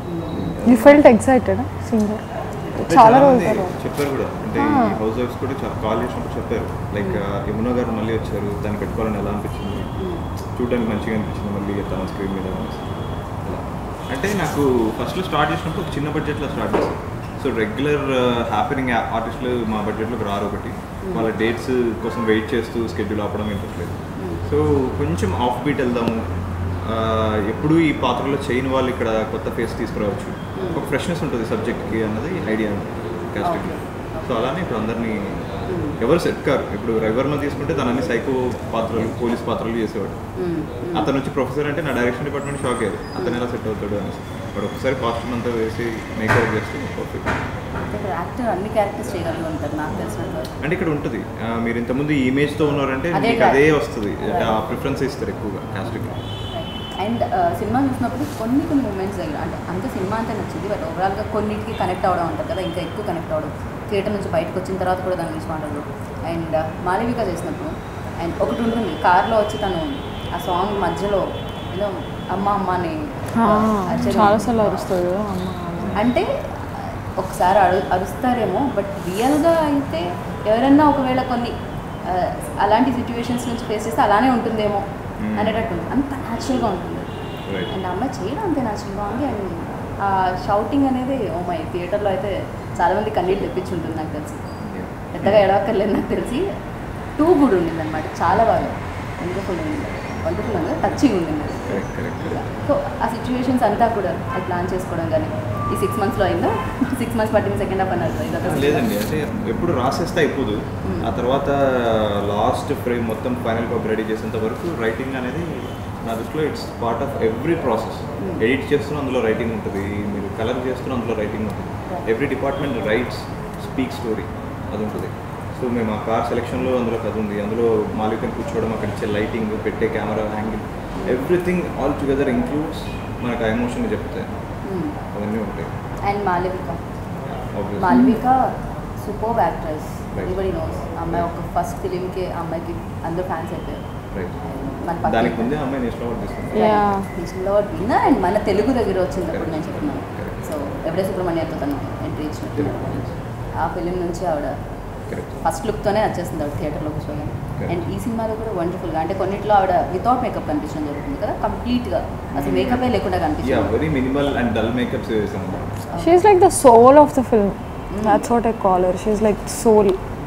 యూ ఫెల్ట్ ఎక్సైటెడ్ సింగర్ చాలా రోజులు తర్వాత చెప్పారు కూడా అంటే Ah. ఈ హౌస్ వైఫ్స్ కూడా చా- కాల్ చేసినప్పుడు చెప్పారు లైక్ యమున గారు మళ్ళీ వచ్చారు దాన్ని పెట్టుకోవాలని ఎలా అనిపించింది చూడడానికి మంచిగా అనిపించింది మళ్ళీ తన స్క్రీన్ మీద అనేసి. అలా. అంటే నాకు ఫస్ట్లో స్టార్ట్ చేసినప్పుడు ఒక చిన్న బడ్జెట్లో స్టార్ట్ చేశాను సో రెగ్యులర్ హ్యాపెనింగ్ ఆర్టిస్టులు మా బడ్జెట్లోకి రారు ఒకటి వాళ్ళ డేట్స్ కోసం వెయిట్ చేస్తూ స్కెడ్యూల్ ఆపడం ఇంట్రెస్ట్ లేదు సో కొంచెం ఆఫ్ బీట్ వెళ్దాము ఆ, ఎప్పుడు ఈ పాత్రలో చేయని వాళ్ళు ఇక్కడ కొత్త ఫేస్ తీసుకురావచ్చు ఒక ఫ్రెష్నెస్ ఉంటుంది సబ్జెక్ట్కి అన్నది ఐడియా కాస్టింగ్లో సో అలానే ఇప్పుడు అందరినీ ఎవరు సెట్ కారు ఇప్పుడు రవివర్మ తీసుకుంటే తను అన్ని సైకో పాత్రలు పోలీస్ పాత్రలు చేసేవాడు అతను వచ్చి ప్రొఫెసర్ అంటే నా డైరెక్షన్ డిపార్ట్మెంట్ షాక్ అయ్యారు అతను ఎలా సెట్ అవుతాడు అనేసి వాడు ఒకసారి కాస్ట్యూమ్ అంతా వేసి మేకప్ చేస్తే పర్ఫెక్ట్ ఇక్కడ యాక్టర్ అన్ని క్యారెక్టర్స్ చేయగలిగి ఉంటారు నాకు తెలిసినంత వరకు. అంటే ఇక్కడ ఉంటుంది ఆ, మీరు ఇంతకుముందు ఈ ఇమేజ్తో ఉన్నారంటే అదే మీకు కాదు. అదే వస్తుంది అంటే ఆ ప్రిఫరెన్స్ ఇస్తారు ఎక్కువగా కాస్టింగ్ అండ్ సినిమా చూసినప్పుడు కొన్ని కొన్ని మూమెంట్స్ దగ్గర అంటే అంత సినిమా అంతా నచ్చింది బట్ ఓవరాల్గా కొన్నిటికి కనెక్ట్ అవ్వడం ఉంటుంది కదా ఇంకా ఎక్కువ కనెక్ట్ అవ్వడం థియేటర్ నుంచి బయటకు వచ్చిన తర్వాత కూడా దాని గురించి మాట్లాడదు అండ్ మాలవిక చేసినప్పుడు అండ్ ఒకటి ఉంటుంది కార్లో వచ్చి తను ఆ సాంగ్ మధ్యలో ఏదో అమ్మ అమ్మ అని అరిచేది చాలాసార్లు అరుస్తాడు అమ్మ అమ్మ. అంటే ఒకసారి అరు అరుస్తారేమో బట్ రియల్గా అయితే ఎవరన్నా ఒకవేళ కొన్ని ఆ, అలాంటి సిచ్యువేషన్స్ నుంచి ఫేస్ చేస్తే అలానే ఉంటుందేమో Hmm. అనేటట్టు ఉంటుంది. అంత న్యాచురల్గా ఉంటుంది రైట్ అండ్ అమ్మాయి చేయడం అంతే న్యాచురల్గా ఉంది అండ్ ఆ షౌటింగ్ అనేది ఓ మై థియేటర్లో అయితే చాలామంది కన్నీళ్ళు తెప్పించి ఉంటుంది నాకు తెలిసి పెద్దగా ఎడవక్కర్లేదు నాకు తెలిసి టూ గుడ్ ఉండింది అనమాట చాలా బాగా వండర్ఫుల్ ఉంది వండర్ఫుల్ ఉంది టచింగ్ ఉండింది అది. కరెక్ట్ కరెక్ట్ సో ఆ సిచ్యువేషన్స్ అంతా కూడా అది ప్లాన్ చేసుకోవడం కానీ ఈ సిక్స్ మంత్స్లో అయిందో సిక్స్ మంత్స్ పట్టింది సెకండ్ హాఫ్ అన్నారు ఇదొక లేదండి అంటే ఎప్పుడు రాసేస్తే అయిపోదు Hmm. ఆ తర్వాత లాస్ట్ ఫ్రేమ్ మొత్తం ఫైనల్ కాపీ రెడీ చేసేంత వరకు రైటింగ్ అనేది నా దృష్టిలో it's part of every process Hmm. Edit చేస్తున్న అందులో రైటింగ్ ఉంటుంది మీరు కలర్ చేస్తున్న అందులో రైటింగ్ ఉంటుంది Right. Every department writes speak story అది ఉంటుంది సో మేము ఆ కార్ సెలెక్షన్లో అందులో కథ ఉంది అందులో మాలికని కూర్చోవడం అక్కడ ఇచ్చే లైటింగ్ పెట్టే camera angle everything all together includes మనకు ఆ ఎమోషన్ చెప్తాయి అవన్నీ ఉంటాయి and Malavika Obviously. Malavika super actress Right. Everybody knows అమ్మాయి ఒక ఫస్ట్ ఫిలింకి అమ్మాయికి అందరూ ఫ్యాన్స్ అయిపోయారు రైట్ మన పక్కన దానికి ముందే అమ్మాయి నేషనల్ అవార్డు తీసుకుంది Yeah. National award winner and మన తెలుగు దగ్గర వచ్చినప్పుడు నేను చెప్తున్నాను Correct. సో ఎవడే సుబ్రహ్మణ్యంతో తను ఎంట్రీ ఇచ్చినట్టు ఆ ఫిలిం నుంచి ఆవిడ కరెక్ట్ ఫస్ట్ లుక్తోనే వచ్చేసింది ఆవిడ థియేటర్లో కూర్చోగానే Correct. అండ్ ఈ సినిమాలో కూడా వండర్ఫుల్గా అంటే కొన్నిట్లో ఆవిడ వితౌట్ మేకప్ కనిపించడం జరుగుతుంది కదా కంప్లీట్గా అసలు మేకపే లేకుండా యా కనిపించింది very minimal and dull makeups వేసాం She's like the soul of the film. That's what I call her. She's like soul.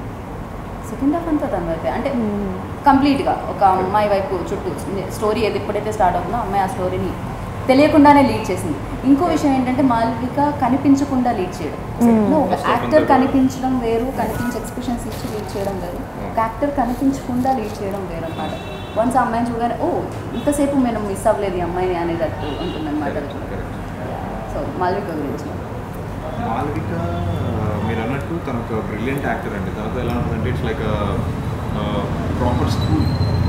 Second half అంతా తన వైపే అంటే కంప్లీట్గా ఒక అమ్మాయి వైపు చుట్టూ స్టోరీ ఏది ఎప్పుడైతే స్టార్ట్ అవుతుందో అమ్మాయి ఆ స్టోరీని తెలియకుండానే లీడ్ చేసింది ఇంకో విషయం ఏంటంటే మాల్విక కనిపించకుండా లీడ్ చేయడం No, ఒక First of యాక్టర్ all, కనిపించడం వేరు కనిపించి ఎక్స్ప్రెషన్స్ ఇచ్చి లీడ్ చేయడం వేరు ఒక యాక్టర్ కనిపించకుండా లీడ్ చేయడం వేరు అనమాట వన్స్ ఆ అమ్మాయిని చూడగానే ఓ ఇంతసేపు మేము మిస్ అవ్వలేదు ఈ అమ్మాయిని అనేటట్టు ఉంటుందన్నమాట అది సో మాల్విక గురించి మాలవిక మీరు అన్నట్టు తను ఒక బ్రిలియంట్ యాక్టర్ అండి తనతో ఎలా ఉంటుందంటే ఇట్స్ లైక్ ప్రాపర్ స్కూల్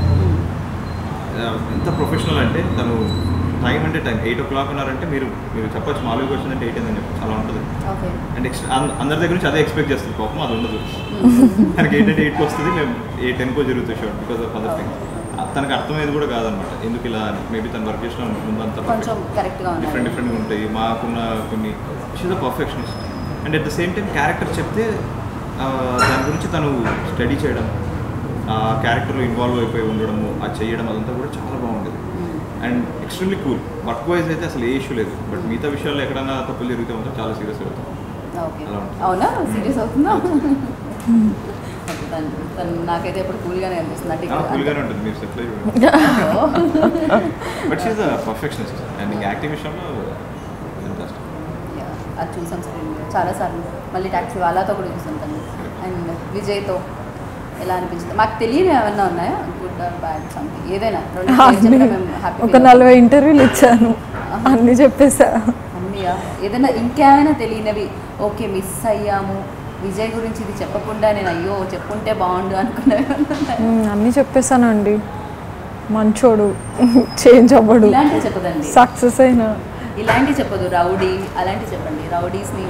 ఎంత ప్రొఫెషనల్ అంటే తను టైం అంటే టైం ఎయిట్ ఓ క్లాక్ ఉన్నారంటే మీరు మీరు చెప్పొచ్చు మాలవిక వచ్చిందంటే ఎయిట్ అని చెప్పచ్చు అలా ఉంటుంది ఓకే అండ్ ఎక్స్ అందరి దగ్గర నుంచి అదే ఎక్స్పెక్ట్ చేస్తుంది పాపం అది ఉండదు తనకి ఎయిట్ అంటే ఎయిట్కి వస్తుంది మేము ఎయిట్ టెన్కో జరుగుతుంది short because of other things తనకు అర్థమయ్యేది కూడా కాదనమాట ఎందుకు ఇలా మేబీ తను వర్క్ చేసిన ముందంతా కొంచెం కరెక్ట్గా డిఫరెంట్ ఉన్నారు డిఫరెంట్గా ఉంటాయి మాకున్న కొన్ని she's a perfectionist and at the same time character చెప్తే ఆ, దాని గురించి తను స్టడీ చేయడం ఆ క్యారెక్టర్లో ఇన్వాల్వ్ అయిపోయి ఉండడము ఆ చేయడం అదంతా కూడా చాలా బాగుండేది and extremely cool work wise అయితే అసలు ఏ ఇష్యూ లేదు బట్ మిగతా విషయాల్లో ఎక్కడైనా తప్పులు జరిగితే మాత్రం చాలా సీరియస్ అవుతాం ఓకే అలా ఉంటుంది. అవునా సీరియస్ అవుతుందా ఓకే, తను తను నాకైతే ఎప్పుడు కూల్గానే అనిపిస్తుంది అంటే కూల్గానే ఉంటుంది మీరు settle but she's the perfectionist and ఇంకా యాక్టింగ్ విషయంలో fantastic. అది చూసాం స్క్రీన్ చాలాసార్లు మళ్ళీ ట్యాక్సీ వాళ్ళతో కూడా చూసాం తను అండ్ విజయ్తో ఎలా అనిపించింది మాకు తెలియని ఏమన్నా ఉన్నాయా గుడ్ ఆర్ బ్యాడ్ సంథింగ్ ఏదైనా రెండు అన్ని చెప్పినా మేము happy ఒక feel నలభై ఇంటర్వ్యూలు ఇచ్చాను అన్ని చెప్పేసా అన్నయ్య ఏదైనా ఇంకేమైనా తెలియనివి ఓకే మిస్ అయ్యాము విజయ్ గురించి ఇది చెప్పకుండా నేను అయ్యో చెప్పుంటే బాగుండు అనుకునేవి ఉమ్, అన్నీ చెప్పేశానండి మంచోడు చేంజ్ అవ్వడు ఇలాంటివి చెప్పదండి సక్సెస్ అయినా ఇలాంటివి చెప్పదు రౌడీ అలాంటివి చెప్పండి రౌడీస్ని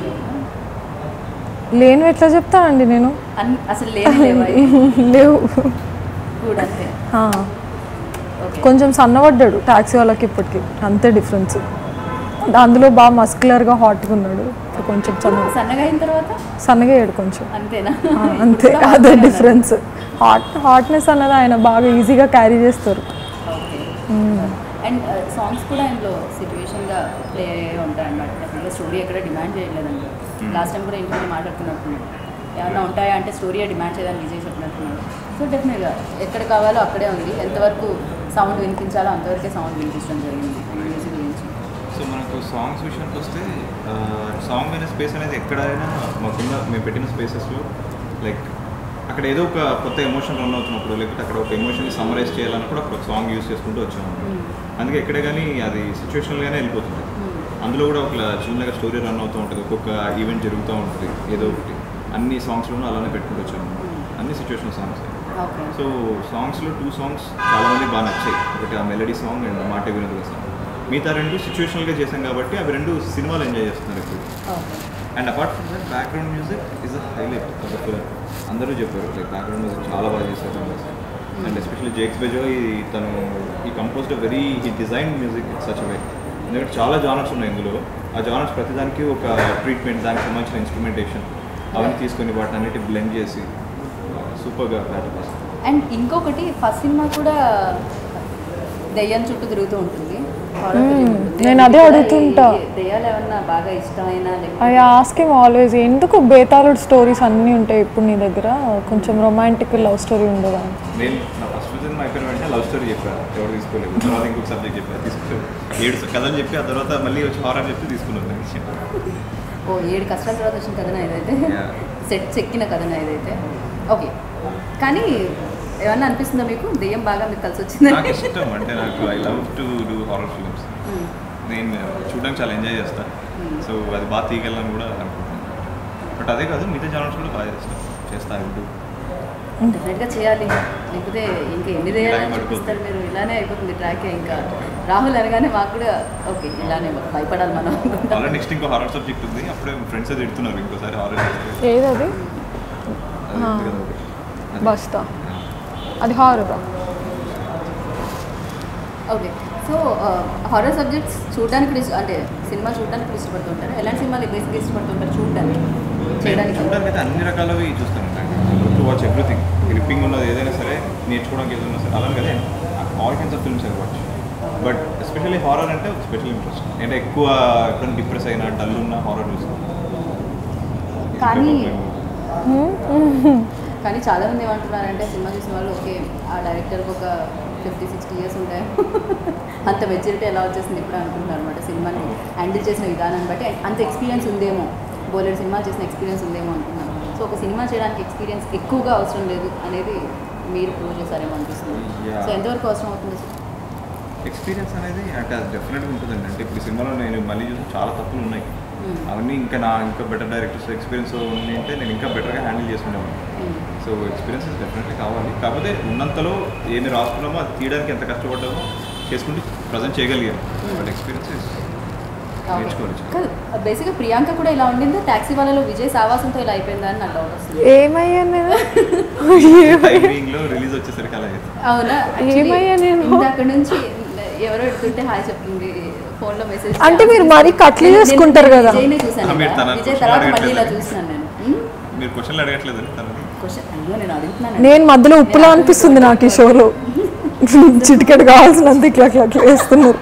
లేను ఎట్లా చెప్తానండి నేను అన్ అసలు లేని లేవా లేవు కూడా అంతే ఆ, ఓకే కొంచెం సన్నబడ్డాడు ట్యాక్సీ వాళ్ళకి ఇప్పటికి అంతే డిఫరెన్స్ అందులో బాగా మస్కులర్గా హాట్గా ఉన్నాడు ఇప్పుడు కొంచెం సన్న సన్నగా అయిన తర్వాత సన్నగా అయ్యాడు కొంచెం అంతేనా ఆ, అంతే అదే డిఫరెన్స్ హాట్ హాట్నెస్ అన్నది ఆయన బాగా ఈజీగా క్యారీ చేస్తారు ఓకే అండ్ సాంగ్స్ కూడా ఇందులో సిచ్యువేషన్గా ప్లే ఉంటాయి అన్నమాట డెఫినెట్గా స్టోరీ ఎక్కడ డిమాండ్ చేయలేదండి లాస్ట్ టైం కూడా ఇంట్లో మాట్లాడుతున్నట్టున్నాడు ఏమన్నా ఉంటాయా అంటే స్టోరీ డిమాండ్ చేయదని విజయ్ చెప్పినట్టున్నాడు సో డెఫినెట్గా ఎక్కడ కావాలో అక్కడే ఉంది ఎంతవరకు సౌండ్ వినిపించాలో అంతవరకే సౌండ్ వినిపించడం జరిగింది మ్యూజిక్ గురించి సో మనకు సాంగ్స్ విషయానికి వస్తే సాంగ్ అనే స్పేస్ అనేది ఎక్కడైనా మాకున్న మేము పెట్టిన స్పేసెస్లో లైక్ అక్కడ ఏదో ఒక కొత్త ఎమోషన్ రన్ అవుతున్నప్పుడు లేకపోతే అక్కడ ఒక ఎమోషన్ సమ్మరైజ్ చేయాలన్నప్పుడు అక్కడ ఒక సాంగ్ యూస్ చేసుకుంటూ వచ్చాము అందుకే ఎక్కడే కానీ అది సిచ్యువేషన్గానే వెళ్ళిపోతుంది అందులో కూడా ఒక చిన్నగా స్టోరీ రన్ అవుతూ ఉంటుంది ఒక్కొక్క ఈవెంట్ జరుగుతూ ఉంటుంది ఏదో ఒకటి అన్ని సాంగ్స్లోనూ అలానే పెట్టుకుంటూ వచ్చాము అన్ని సిచ్యువేషన్ సాంగ్స్ ఓకే సో సాంగ్స్లో టూ సాంగ్స్ చాలామంది బాగా నచ్చాయి ఒకటి ఆ మెలడీ సాంగ్ అండ్ మాట వినోద సాంగ్ మిగతా రెండు సిచ్యువేషనల్గా చేసాం కాబట్టి అవి రెండు సినిమాలు ఎంజాయ్ చేస్తున్నారు ఇప్పుడు okay and apart from that background music is a highlight of the film అందరూ చెప్పారు లైక్ బ్యాక్గ్రౌండ్ మ్యూజిక్ చాలా బాగా చేశారు అండ్ ఎస్పెషల్లీ జేక్స్ బెజో ఈ తను ఈ కంపోజ్డ్ వెరీ ఈ డిజైన్ మ్యూజిక్ సచ్ వే ఎందుకంటే చాలా జానర్స్ ఉన్నాయి ఇందులో ఆ జానర్స్ ప్రతిదానికి ఒక ట్రీట్మెంట్ దానికి సంబంధించిన ఇన్స్ట్రుమెంటేషన్ అవన్నీ తీసుకొని వాటిని అన్నిటి బ్లెండ్ చేసి సూపర్గా బ్యాటర్ అండ్ ఇంకొకటి ఫస్ట్ సినిమా కూడా దెయ్యం చుట్టూ తిరుగుతూ ఉంటుంది Horror film ఉంటుంది. నేను అదే మీకు కూడా అడుగుతుంటా. ఈ దెయ్యాలు ఏమన్నా బాగా ఇష్టమైన ఐ ఆస్కింగ్ ఆల్వేస్ ఎందుకు బేతాళుడు స్టోరీస్ అన్నీ ఉంటాయి ఇప్పుడు నీ దగ్గర కొంచెం రొమాంటిక్ లవ్ స్టోరీ ఉండదా నేను నా ఫస్ట్ సినిమా అయిపోయిన వెంటనే లవ్ స్టోరీ చెప్పాను ఎవరు తీసుకోలేదు తర్వాత ఇంకొక సబ్జెక్ట్ చెప్పాను తీసుకోలేదు ఏడు కథలు చెప్పి ఆ తర్వాత మళ్ళీ వచ్చి హారర్ చెప్తే తీసుకున్నాను నేను. ఓ ఏడు కష్టాల తర్వాత వచ్చిన కథన ఇదైతే Yeah. సెట్ చెక్కిన కథన ఇదైతే ఓకే కానీ ఏమన్నా అనిపిస్తుందా మీకు దెయ్యం బాగా మీకు కలిసి వచ్చిందా నాకు ఇష్టం అంటే నాకు I love to do horror films నేను చూడడానికి చాలా ఎంజాయ్ చేస్తాను సో అది బాగా తీయగలను కూడా అనుకుంటున్నాను బట్ అదే కాదు మిగతా ఛానల్స్ కూడా బాగా చేస్తాను చేస్తా ఇప్పుడు డెఫినెట్గా చేయాలి లేకపోతే ఇంకా ఎన్ని ఇలాగే చేయాలని పడిపోతుంది. చూపిస్తారు మీరు ఇలానే అయిపోతుంది ట్రాక్ ఇంకా రాహుల్ అనగానే మాకు కూడా ఓకే ఇలానే భయపడాలి మనం అనుకుంటాం అలా నెక్స్ట్ ఇంకో హారర్ సబ్జెక్ట్ ఉంది అప్పుడే ఫ్రెండ్స్ అది ఎడుతున్నారు ఇంకోసారి హారర్ చేస్తే ఏదది అది ఉంది కదా ఒకటి. అది. బస్తా అది హారరా ఓకే సో హారర్ సబ్జెక్ట్స్ చూడడానికి కూడా ఇష్ట- అంటే సినిమా చూడడానికి కూడా ఇష్టపడుతుంటారు ఎలాంటి సినిమాలు బేసిక్గా ఇష్టపడుతుంటారు చూడడానికి నేను చేయడానికి చూడడానికి అయితే అన్ని రకాలవి చూస్తాను టు వాచ్ ఎవ్రీథింగ్ గ్రిప్పింగ్ ఉన్నది ఏదైనా సరే నేర్చుకోవడానికి ఏదైనా సరే అలాగే కదా all kinds of films I watch but especially horror అంటే ఒక స్పెషల్ ఇంట్రెస్ట్ అంటే ఎక్కువ ఎప్పుడైనా డిప్రెస్ అయినా డల్ ఉన్న హారర్ చూస్తాను కానీ- కానీ చాలా మంది ఏమంటున్నారంటే సినిమా చూసిన వాళ్ళు ఓకే ఆ డైరెక్టర్కి ఒక ఫిఫ్టీ సిక్స్టీ ఇయర్స్ ఉంటాయి అంత మెచ్యూరిటీ ఎలా వచ్చేసింది ఇప్పుడు అనుకుంటున్నారు అనమాట సినిమాని హ్యాండిల్ చేసిన విధానాన్ని బట్టి అంత ఎక్స్పీరియన్స్ ఉందేమో బోలెడు సినిమా చేసిన ఎక్స్పీరియన్స్ ఉందేమో అనుకున్నాను సో ఒక సినిమా చేయడానికి ఎక్స్పీరియన్స్ ఎక్కువగా అవసరం లేదు అనేది మీరు ప్రూవ్ చేశారేమో అనిపిస్తుంది Yeah. సో ఎంతవరకు అవసరం అవుతుంది సార్ ఎక్స్పీరియన్స్ అనేది అంటే అది డెఫినెట్గా ఉంటుందండి అంటే ఇప్పుడు ఈ సినిమాలో నేను మళ్ళీ చూసిన చాలా తప్పులు ఉన్నాయి Hmm. అవన్నీ ఇంకా నా ఇంకా బెటర్ డైరెక్టర్స్ ఎక్స్పీరియన్స్ ఉంది అంటే నేను ఇంకా బెటర్గా హ్యాండిల్ చేసుకునేవాడిని Hmm. సో ఎక్స్పీరియన్సెస్ డెఫినెట్లీ కావాలి కాకపోతే ఉన్నంతలో ఏమి రాసుకున్నామో అది తీయడానికి ఎంత కష్టపడ్డామో చేసుకుంటూ ప్రజెంట్ చేయగలిగాము బట్ ఎక్స్పీరియన్స్ నేర్చుకోవాలి కాదు బేసిక్గా ప్రియాంక కూడా ఇలా ఉండిందా ట్యాక్సీ వాళ్ళలో విజయ్ సావాసంతో ఇలా అయిపోయిందా అని నాకు డౌట్ వస్తుంది ఏమయ్యా నేను టైమింగ్లో రిలీజ్ వచ్చేసరికి అలా అయింది అవునా ఏమయ్యా నేను? అక్కడ నుంచి ఎవరో ఎడుతుంటే హాయ్ చెప్తుంది ఫోన్ లో మెసేజ్ అంటే మీరు మరీ కట్లు చేసుకుంటారు కదా. విజయ్నే చూసాను ఆ, మీరు కదా. తన విజయ్ question తర్వాత మళ్ళీ ఇలా అడగట్లేదు. చూసినాను నేను హ్మ్? మీరు క్వశ్చన్లు అడగట్లేదు తనని క్వశ్చన్ అయ్యో నేను అడుగుతున్నాను నేను మధ్యలో ఉప్పులా అనిపిస్తుంది నాకు ఈ షోలో చిటికెట్ కావాల్సినంత ఇట్లా ఇట్లా ఇట్లా వేస్తున్నారు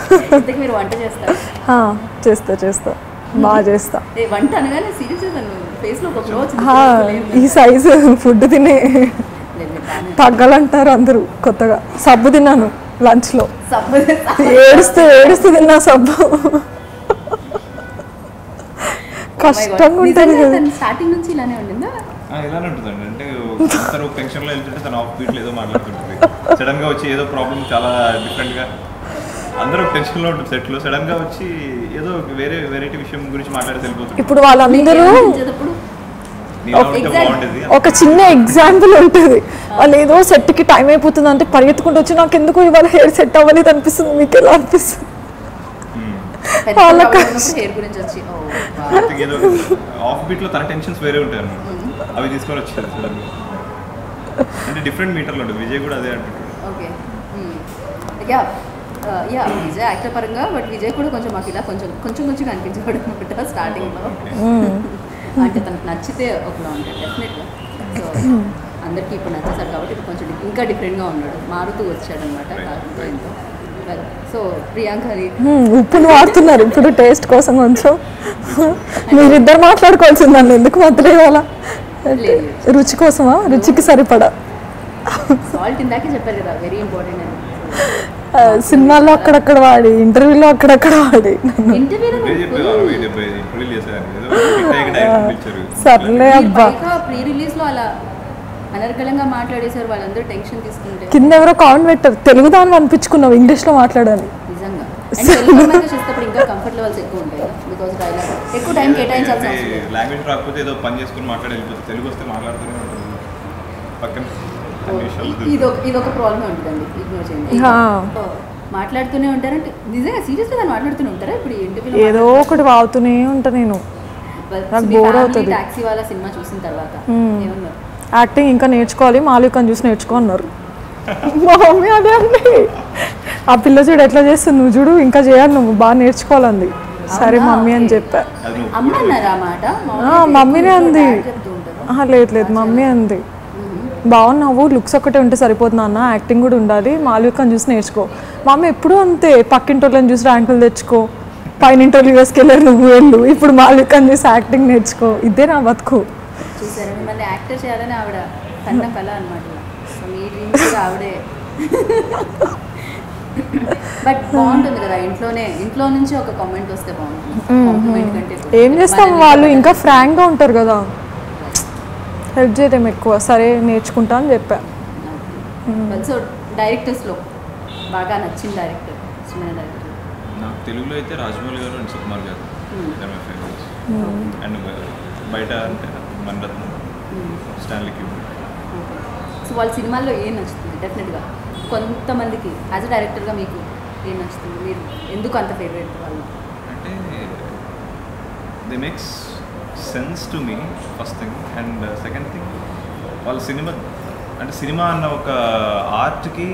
ఇంతకు మీరు వంట చేస్తారు ఆ, చేస్తా చేస్తా బాగా చేస్తా ఏ, వంట అనగానే సీరియస్ నన్ను ఫేస్ లో ఒక గ్లో హా, ఈ సైజు ఫుడ్ తినే వచ్చింది తగ్గాలంటారు అందరూ కొత్తగా సబ్బు తిన్నాను లంచ్లో ఏడుస్తూ ఏడుస్తూ తిన్నా సబ్బు కష్టంగా ఉంటుంది కదా స్టార్టింగ్ నుంచి ఇలానే ఉండిందా ఆ, ఇలానే ఉంటుందండి అంటే తను టెన్షన్లో వెళ్తుంటే తను ఆఫ్ బీట్లో ఏదో మాట్లాడుతుంటుంది సడన్ గా వచ్చి ఏదో ప్రాబ్లం చాలా డిఫరెంట్ గా అందరూ టెన్షన్లో ఉంటుంది సెట్లో సడన్ గా వచ్చి ఏదో ఒక వేరే వెరైటీ విషయం గురించి మాట్లాడి వెళ్ళిపోతుంది ఇప్పుడు వాళ్ళందరూ ఏమనిపించేటప్పుడు నీలో ఉంటే exact- బాగుండేది ఒక చిన్న ఎగ్జాంపుల్ ఉంటుంది వాళ్ళు ఏదో సెట్కి టైం అయిపోతుంది అంటే పరిగెత్తుకుంటూ వచ్చి నాకు ఎందుకు ఇవాళ హెయిర్ సెట్ అవ్వలేదు అనిపిస్తుంది మీకు ఎలా అనిపిస్తుంది పెద్ద వాళ్ళ problem ఉన్నప్పుడు hair గురించి వచ్చి ఓ wow. I think ఏదో ఆఫ్ బీట్ లో తన టెన్షన్స్ వేరే ఉంటాయి అన్నమాట అవి తీసుకొని వచ్చారు సడన్ గా అంటే డిఫరెంట్ మీటర్లు ఉంటుంది విజయ్ కూడా అదే అంటుంటాడు okay yeah yeah Vijay actor పరంగా బట్ విజయ్ కూడా కొంచెం మాకు ఇలా కొంచెం కొంచెం కొంచెం కనిపించేవాడు అనమాట స్టార్టింగ్లో అంటే తనకు నచ్చితే ఒకలా ఉంటాడు డెఫినెట్గా సో అందరికీ ఇప్పుడు నచ్చేసారు కాబట్టి ఇప్పుడు కొంచెం ఇంకా డిఫరెంట్గా ఉన్నాడు మారుతూ వచ్చాడు అనమాట కాకపోయిందో సో ప్రియాంకని హ్మ్, ఉప్పును వాడుతున్నారు ఇప్పుడు టేస్ట్ కోసం కొంచెం మీరిద్దరు మాట్లాడుకోవాల్సింది నన్ను ఎందుకు మధ్యలో ఇవాళ లేదు. రుచి కోసమా రుచికి సరిపడా సాల్ట్ ఇందాకే చెప్పారు కదా వెరీ ఇంపార్టెంట్ అని ఆ, సినిమాల్లో అక్కడక్కడ వాడి ఇంటర్వ్యూలో అక్కడక్కడ వాడి ఇంటర్వ్యూలో ఇదే చెప్పారు అరవై డెబ్బై ఇంటర్వ్యూలు చేశారు ఏదో హిట్ డైరెక్ట్ పిలిచారు సర్లే అబ్బా ప్రీ రిలీజ్ లో అలా అనర్గళంగా మాట్లాడేశారు వాళ్ళందరూ టెన్షన్ తీసుకుంటే కింద ఎవరో కామెంట్ పెట్టారు తెలుగు దాన్ని అనిపించుకున్నావు ఇంగ్లీష్లో మాట్లాడాలి నిజంగా అండ్ తెలుగు లాంగ్వేజ్ చేసేటప్పుడు ఇంకా కంఫర్ట్ లెవెల్స్ ఎక్కువ ఉంటాయి కదా బికాజ్ డైలాగ్ ఎక్కువ టైం కేటాయించాల్సిన అవసరం లేదు లాంగ్వేజ్ రాకపోతే ఏదో పని చేసుకుని మాట్లాడి వెళ్ళిపోతుంది తెలుగు వస్తే మాట్లాడుతూనే ఉంటుంది పక్కన అన్ని విషయాలు ఇది ఒక ఇది ఒక ప్రాబ్లమ్ ఉంటుందండి ఇగ్నోర్ చేయండి హా. ఓ, మాట్లాడుతూనే ఉంటారంటే నిజంగా సీరియస్గా దాన్ని మాట్లాడుతూనే ఉంటారా ఇప్పుడు ఇంటర్వ్యూలో ఏదో ఒకటి వాగుతూనే ఉంటా నేను నాకు bore అవుతది. టాక్సీ వాళ్ళ సినిమా చూసిన తర్వాత ఏమన్నారు యాక్టింగ్ ఇంకా నేర్చుకోవాలి మాలికని చూసి నేర్చుకో అన్నారు మా మమ్మీ అదే అండి ఆ పిల్ల చూడు ఎట్లా చేస్తుంది నువ్వు చూడు ఇంకా చేయాలి నువ్వు బాగా నేర్చుకోవాలంది సరే అవునా? మమ్మీ అని Okay. చెప్పా అది నువ్వు అమ్మ అన్నారా ఆ మాట ఆ, మమ్మీనే అంది చెప్తూ ఉంటారు ఆహా, లేదు లేదు మమ్మీ అంది బాగున్నావు లుక్స్ ఒక్కటే ఉంటే సరిపోతుంది అన్న యాక్టింగ్ కూడా ఉండాలి మాలికని చూసి నేర్చుకో మమ్మీ ఎప్పుడూ అంతే పక్కింటోళ్ళని చూసి ర్యాంకులు తెచ్చుకో పైన ఇంటర్వ్యూ యూఎస్కి వెళ్ళారు నువ్వు వెళ్ళు ఇప్పుడు మాలికని చూసి యాక్టింగ్ నేర్చుకో ఇదే నా బతుకు చూసారా మిమ్మల్ని యాక్టర్ చేయాలని ఆవిడ కన్న కళ అనమాట సో మీ డ్రీమ్స్ కూడా ఆవిడే బట్ బాగుంటుంది కదా ఇంట్లోనే ఇంట్లో నుంచి ఒక కామెంట్ వస్తే బాగుంటుంది కాంప్లిమెంట్ కంటే కూడా. ఏం చేస్తాం మనల్ని వాళ్ళు ఇంకా ఫ్రాంక్గా ఉంటారు కదా హెల్ప్ చేయడం ఎక్కువ సరే నేర్చుకుంటా అని చెప్పా బట్ సో డైరెక్టర్స్లో బాగా నచ్చిన డైరెక్టర్ ఇష్టమైన డైరెక్టర్ నాకు తెలుగులో అయితే రాజమౌళి గారు అండ్ సుకుమార్ గారు They're my favorites. అండ్ బయట అంటే మణరత్నం స్టాన్లీ క్యూబ్రిక్ సో వాళ్ళ సినిమాల్లో ఏం నచ్చుతుంది డెఫినెట్గా కొంతమందికి యాజ్ అ డైరెక్టర్గా మీకు ఏం నచ్చుతుంది మీరు ఎందుకు అంత ఫేవరెట్ వాళ్ళు అంటే the makes sense to me first thing and second thing వాళ్ళ సినిమా అంటే సినిమా అన్న ఒక ఆర్ట్కి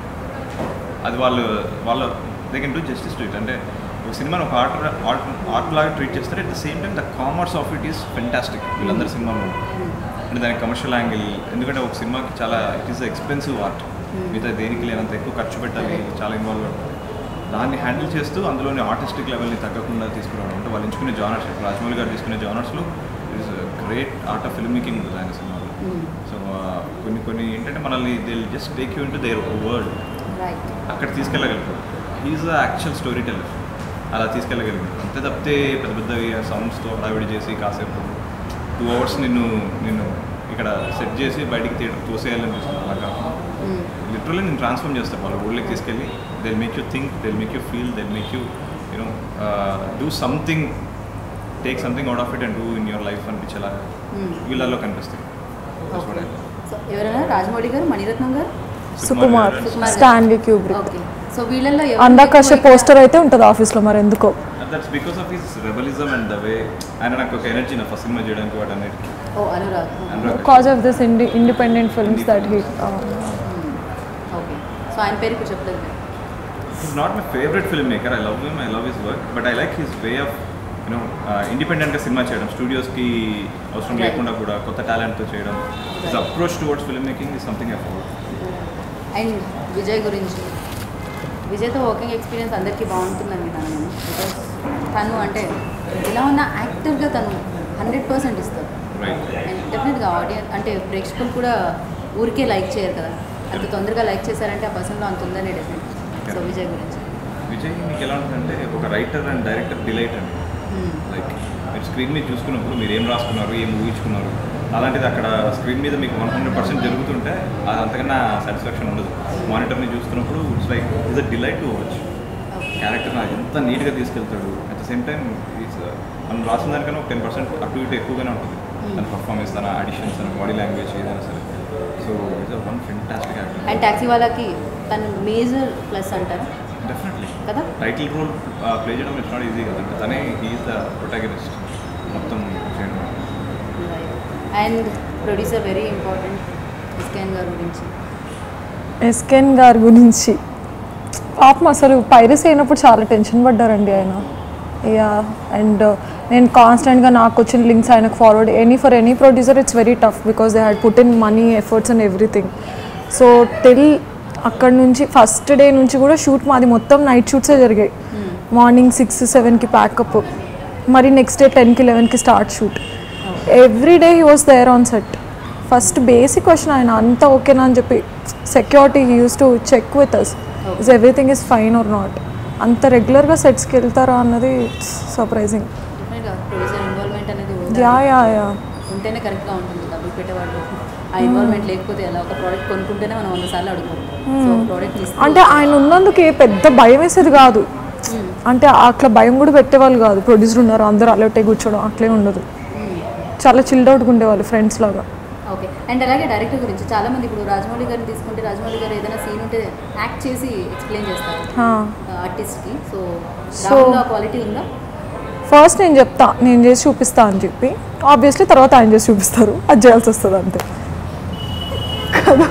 అది వాళ్ళు వాళ్ళ they can do justice to it అంటే ఒక సినిమాని ఒక ఆర్ట్ ఆర్ట్ ఆర్ట్ లాగా ట్రీట్ చేస్తారు at the same time the commerce of it is fantastic వీళ్ళందరి సినిమాలో అంటే దానికి కమర్షియల్ యాంగిల్ ఎందుకంటే ఒక సినిమాకి చాలా ఇట్ ఈస్ ఎక్స్పెన్సివ్ ఆర్ట్ మిగతా దేనికి లేనంత ఎక్కువ ఖర్చు పెట్టాలి చాలా ఇన్వాల్వ్ అవ్వాలి దాన్ని హ్యాండిల్ చేస్తూ అందులోని ఆర్టిస్టిక్ లెవెల్ని తగ్గకుండా తీసుకురావడం అంటే వాళ్ళు ఎంచుకునే జానర్స్ ఇప్పుడు రాజమౌళి గారు తీసుకునే జానర్స్లో is great art of film making ఉంటుంది ఆయన సినిమాలో సో కొన్ని కొన్ని ఏంటంటే మనల్ని they just take you into their world right అక్కడ తీసుకెళ్ళగలుగుతారు he's the actual storyteller అలా తీసుకెళ్ళగలిగారు అంతే తప్పితే పెద్ద పెద్దవి సౌండ్స్తో హడావిడి చేసి కాసేపు టూ అవర్స్ నిన్ను నిన్ను ఇక్కడ సెట్ చేసి బయటికి తీ తోసేయాలని చూస్తున్నాను అలా కాకుండా లిటరల్లీ నేను ట్రాన్స్ఫార్మ్ చేస్తాను వాళ్ళ ఊళ్ళకి తీసుకెళ్ళి they'll make you think they'll make you feel they'll make you you know do something take something out of it and do in your life అనిపించేలా వీళ్ళల్లో కనిపిస్తాయి That's what I love. So ఎవరైనా రాజమౌళి గారు మణిరత్నం గారు సుకుమార్ గారు. Sukumar Stanley Kubrick okay so వీళ్ళల్లో ఎవరు అందాకర్ష ఎక్కువ పోస్టర్ అయితే ఉంటుంది ఆఫీస్లో మరి ఎందుకో that's because of his rebellism and the way ఆయన నాకు ఒక ఎనర్జీ నా ఫస్ట్ సినిమా చేయడానికి వాటన్నిటికీ ఓ Anurag Anurag cause of this indie independent films that he okay so ఆయన పేరు ఇప్పుడు చెప్పలేదు మీరు. He's not my favorite filmmaker. I love him. I love his work. But I like his way of you know ఇండిపెండెంట్గా cinema చేయడం స్టూడియోస్కి అవసరం Right. లేకుండా కూడా కొత్త టాలెంట్తో చేయడం his approach towards film making is something I follow and Vijay గురించి విజయ్తో వర్కింగ్ ఎక్స్పీరియన్స్ అందరికీ బాగుంటుందని విన్నాను నేను బికాస్ తను అంటే ఇలా ఉన్న యాక్టివ్గా తను హండ్రెడ్ పర్సెంట్ ఇస్తారు రైట్ అండ్ డెఫినెట్గా ఆడియన్స్ అంటే ప్రేక్షకులు కూడా ఊరికే లైక్ చేయరు కదా అంత తొందరగా లైక్ చేశారంటే ఆ పర్సన్లో అంత ఉందనే డెఫినెట్ సో విజయ్ గురించి విజయ్ మీకు ఎలా ఉంటుందంటే ఒక రైటర్ అండ్ డైరెక్టర్ డిలైట్ అండి Hmm. లైక్ మీరు స్క్రీన్ మీద చూసుకున్నప్పుడు మీరు ఏం రాసుకున్నారు ఏం ఊహించుకున్నారు అలాంటిది అక్కడ స్క్రీన్ మీద మీకు వన్ హండ్రెడ్ పర్సెంట్ జరుగుతుంటే అది అంతకన్నా సాటిస్ఫాక్షన్ ఉండదు మానిటర్ని చూస్తున్నప్పుడు it's like is a delight to watch character నాకు ఎంత నీట్గా తీసుకెళ్తాడు at the same time is మనం రాసిన దానికన్నా ఒక టెన్ పర్సెంట్ అటు ఇటు ఎక్కువగానే ఉంటుంది తన పర్ఫార్మెన్స్ తన అడిషన్స్ తన బాడీ లాంగ్వేజ్ ఏదైనా సరే so it's one fantastic actor and taxi వాళ్ళకి తను మేజర్ ప్లస్ అంటారు డెఫినెట్లీ కదా టైటిల్ రోల్ ప్లే చేయడం ఇట్స్ నాట్ ఈజీ కదండి తనే హీఈస్ ద ప్రొటాగనిస్ట్ మొత్తం చేయడం అండ్ ప్రొడ్యూసర్ వెరీ ఇంపార్టెంట్ ఇస్కాన్ గారి గురించి ఎస్కెన్ గారి గురించి పాపం అసలు పైరసీ అయినప్పుడు చాలా టెన్షన్ పడ్డారండి ఆయన యా అండ్ నేను కాన్స్టెంట్గా నాకు వచ్చిన లింక్స్ ఆయనకు forward any for any producer it's very tough because they had put in money efforts and everything so till అక్కడ నుంచి ఫస్ట్ డే నుంచి కూడా షూట్ మాది మొత్తం నైట్ షూట్సే జరిగాయి మార్నింగ్ సిక్స్ సెవెన్కి ప్యాకప్ మరి నెక్స్ట్ డే టెన్కి లెవెన్కి start shoot every day he was there on set first basic question ఆయన అంతా ఓకేనా అని చెప్పి security use to check with us is everything is fine or not అంత రెగ్యులర్గా సెట్స్కి వెళ్తారా అన్నది సర్ప్రైజింగ్ డెఫినెట్గా ప్రొడ్యూసర్ ఇన్వాల్వ్మెంట్ అనేది యా యా యా ఉంటేనే కరెక్ట్గా ఉంటుంది డబ్బులు పెట్టేవాళ్ళు ఆ ఇన్వాల్వ్మెంట్ లేకపోతే ఎలా ఒక ప్రోడక్ట్ కొనుక్కుంటేనే మనం వంద సార్లు అడుగుతాం సో ప్రోడక్ట్ తీస్తే అంటే ఆయన ఉన్నందుకు ఏ పెద్ద భయం వేసేది కాదు అంటే అట్లా భయం కూడా పెట్టేవాళ్ళు కాదు ప్రొడ్యూసర్ ఉన్నారు అందరూ అలర్టే కూర్చోవడం అట్లే ఉండదు చాలా చిల్డ్ అవుట్గా ఉండేవాళ్ళు ఫ్రెండ్స్ లాగా ఓకే అండ్ అలాగే డైరెక్టర్ గురించి చాలా మంది ఇప్పుడు రాజమౌళి గారిని తీసుకుంటే రాజమౌళి గారు ఏదైనా సీన్ ఉంటే యాక్ట్ చేసి ఎక్స్ప్లెయిన్ చేస్తారు హా. ఆర్టిస్ట్కి సో So- రాహుల్ ఆ క్వాలిటీ ఉందా ఫస్ట్ నేను చెప్తా నేను చేసి చూపిస్తా అని చెప్పి ఆబ్వియస్లీ తర్వాత ఆయన చేసి చూపిస్తారు అది చేయాల్సి వస్తుంది అంతే కదా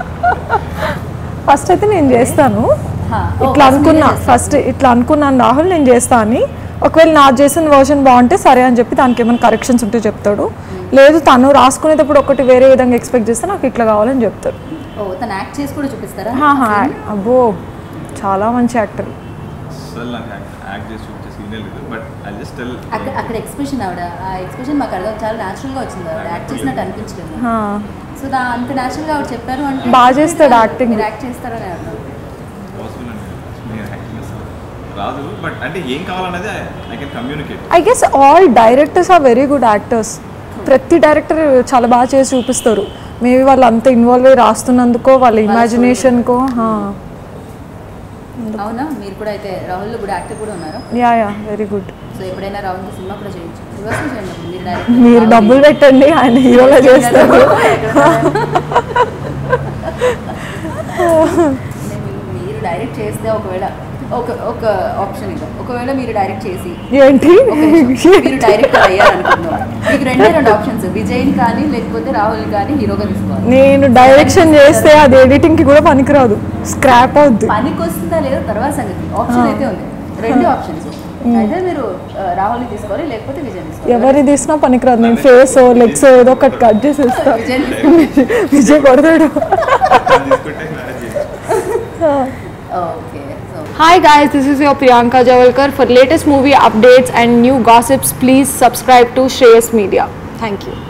ఫస్ట్ అయితే నేను చేస్తాను హా. ఓ, ఇట్లా first అనుకున్నా మీరే చేస్తారు. ఫస్ట్ ఇట్లా అనుకున్నాను రాహుల్ నేను చేస్తా అని ఒకవేళ నా చేసిన వర్షన్ బాగుంటే సరే అని చెప్పి దానికి ఏమైనా కరెక్షన్స్ ఉంటే చెప్తాడు లేదు తను రాసుకునేటప్పుడు ఒకటి వేరే విధంగా ఎక్స్పెక్ట్ చేస్తే నాకు ఇట్లా కావాలని చెప్తాడు ఓ తను యాక్ట్ చేసి కూడా చూపిస్తారా ఆహా, అబ్బో చాలా మంచి యాక్టర్ అసలు నాకు యాక్ట్ యాక్ట్ చేసి చూపించే సీనే లేదు బట్ ఐ జస్ట్ టెల్ అక్కడ అక్కడ ఎక్స్ప్రెషన్ ఆవిడ ఆ ఎక్స్ప్రెషన్ మాకు అర్థం చాలా న్యాచురల్గా వచ్చింది ఆవిడ యాక్ట్ చేసినట్టు అనిపించలేదు సో దా అంత న్యాచురల్గా ఆవిడ చెప్పారు అంటే బాగా చేస్తాడు acting. మీరు యాక్ట్ చేస్తారని అర్థం పాసిబుల్ అండి నేను యాక్టింగ్ అసలు రాదు బట్ అంటే ఏం కావాలన్నది I can communicate I guess all directors are very good actors ప్రతి డైరెక్టర్ చాలా బాగా చేసి చూపిస్తారు మేబీ వాళ్ళు అంత ఇన్వాల్వ్ అయ్యి రాస్తున్నందుకో వాళ్ళ ఇమాజినేషన్కో అవునా మీరు కూడా అయితే రాహుల్ కూడా యాక్టర్ కూడా ఉన్నారు yeah yeah very good so ఎప్పుడైనా రాహుల్ సినిమా కూడా చేయొచ్చు రివర్స్ చేయండి అప్పుడు మీరు డైరెక్ట్ మీరు డబ్బులు పెట్టండి ఆయన హీరోలా చేస్తారు మీరు డైరెక్ట్ చేస్తే ఒకవేళ ఒక ఒక ఆప్షన్ ఇక ఒకవేళ మీరు డైరెక్ట్ చేసి ఏంటి ఒక నిమిషం. మీరు డైరెక్టర్ అయ్యారనుకుందాం మీకు రెండే రెండు ఆప్షన్స్ విజయ్ని కానీ లేకపోతే రాహుల్ కానీ హీరోగా తీసుకోవాలి నేను డైరెక్షన్ చేస్తే అది ఎడిటింగ్కి కూడా పనికిరాదు స్క్రాప్ అవుద్ది పనికి వస్తుందా లేదా తర్వాత సంగతి ఆప్షన్ అయితే ఉంది రెండు ఆప్షన్స్ అయితే మీరు ఆ, రాహుల్ని తీసుకోవాలి లేకపోతే విజయ్ తీసుకోవాలి ఎవరి తీసినా పనికిరాదు నేను ఫేస్ లెగ్స్ ఏదో ఒకటి కట్ చేసి ఇస్తాను విజయ్ తీసుకోవాలి విజయ్ కొడతాడు తీసుకుంటే manage చేయొచ్చు. Okay so Hi guys, this is your Priyanka Javalkar. For latest movie updates and new gossips, please subscribe to Shreyas Media. Thank you.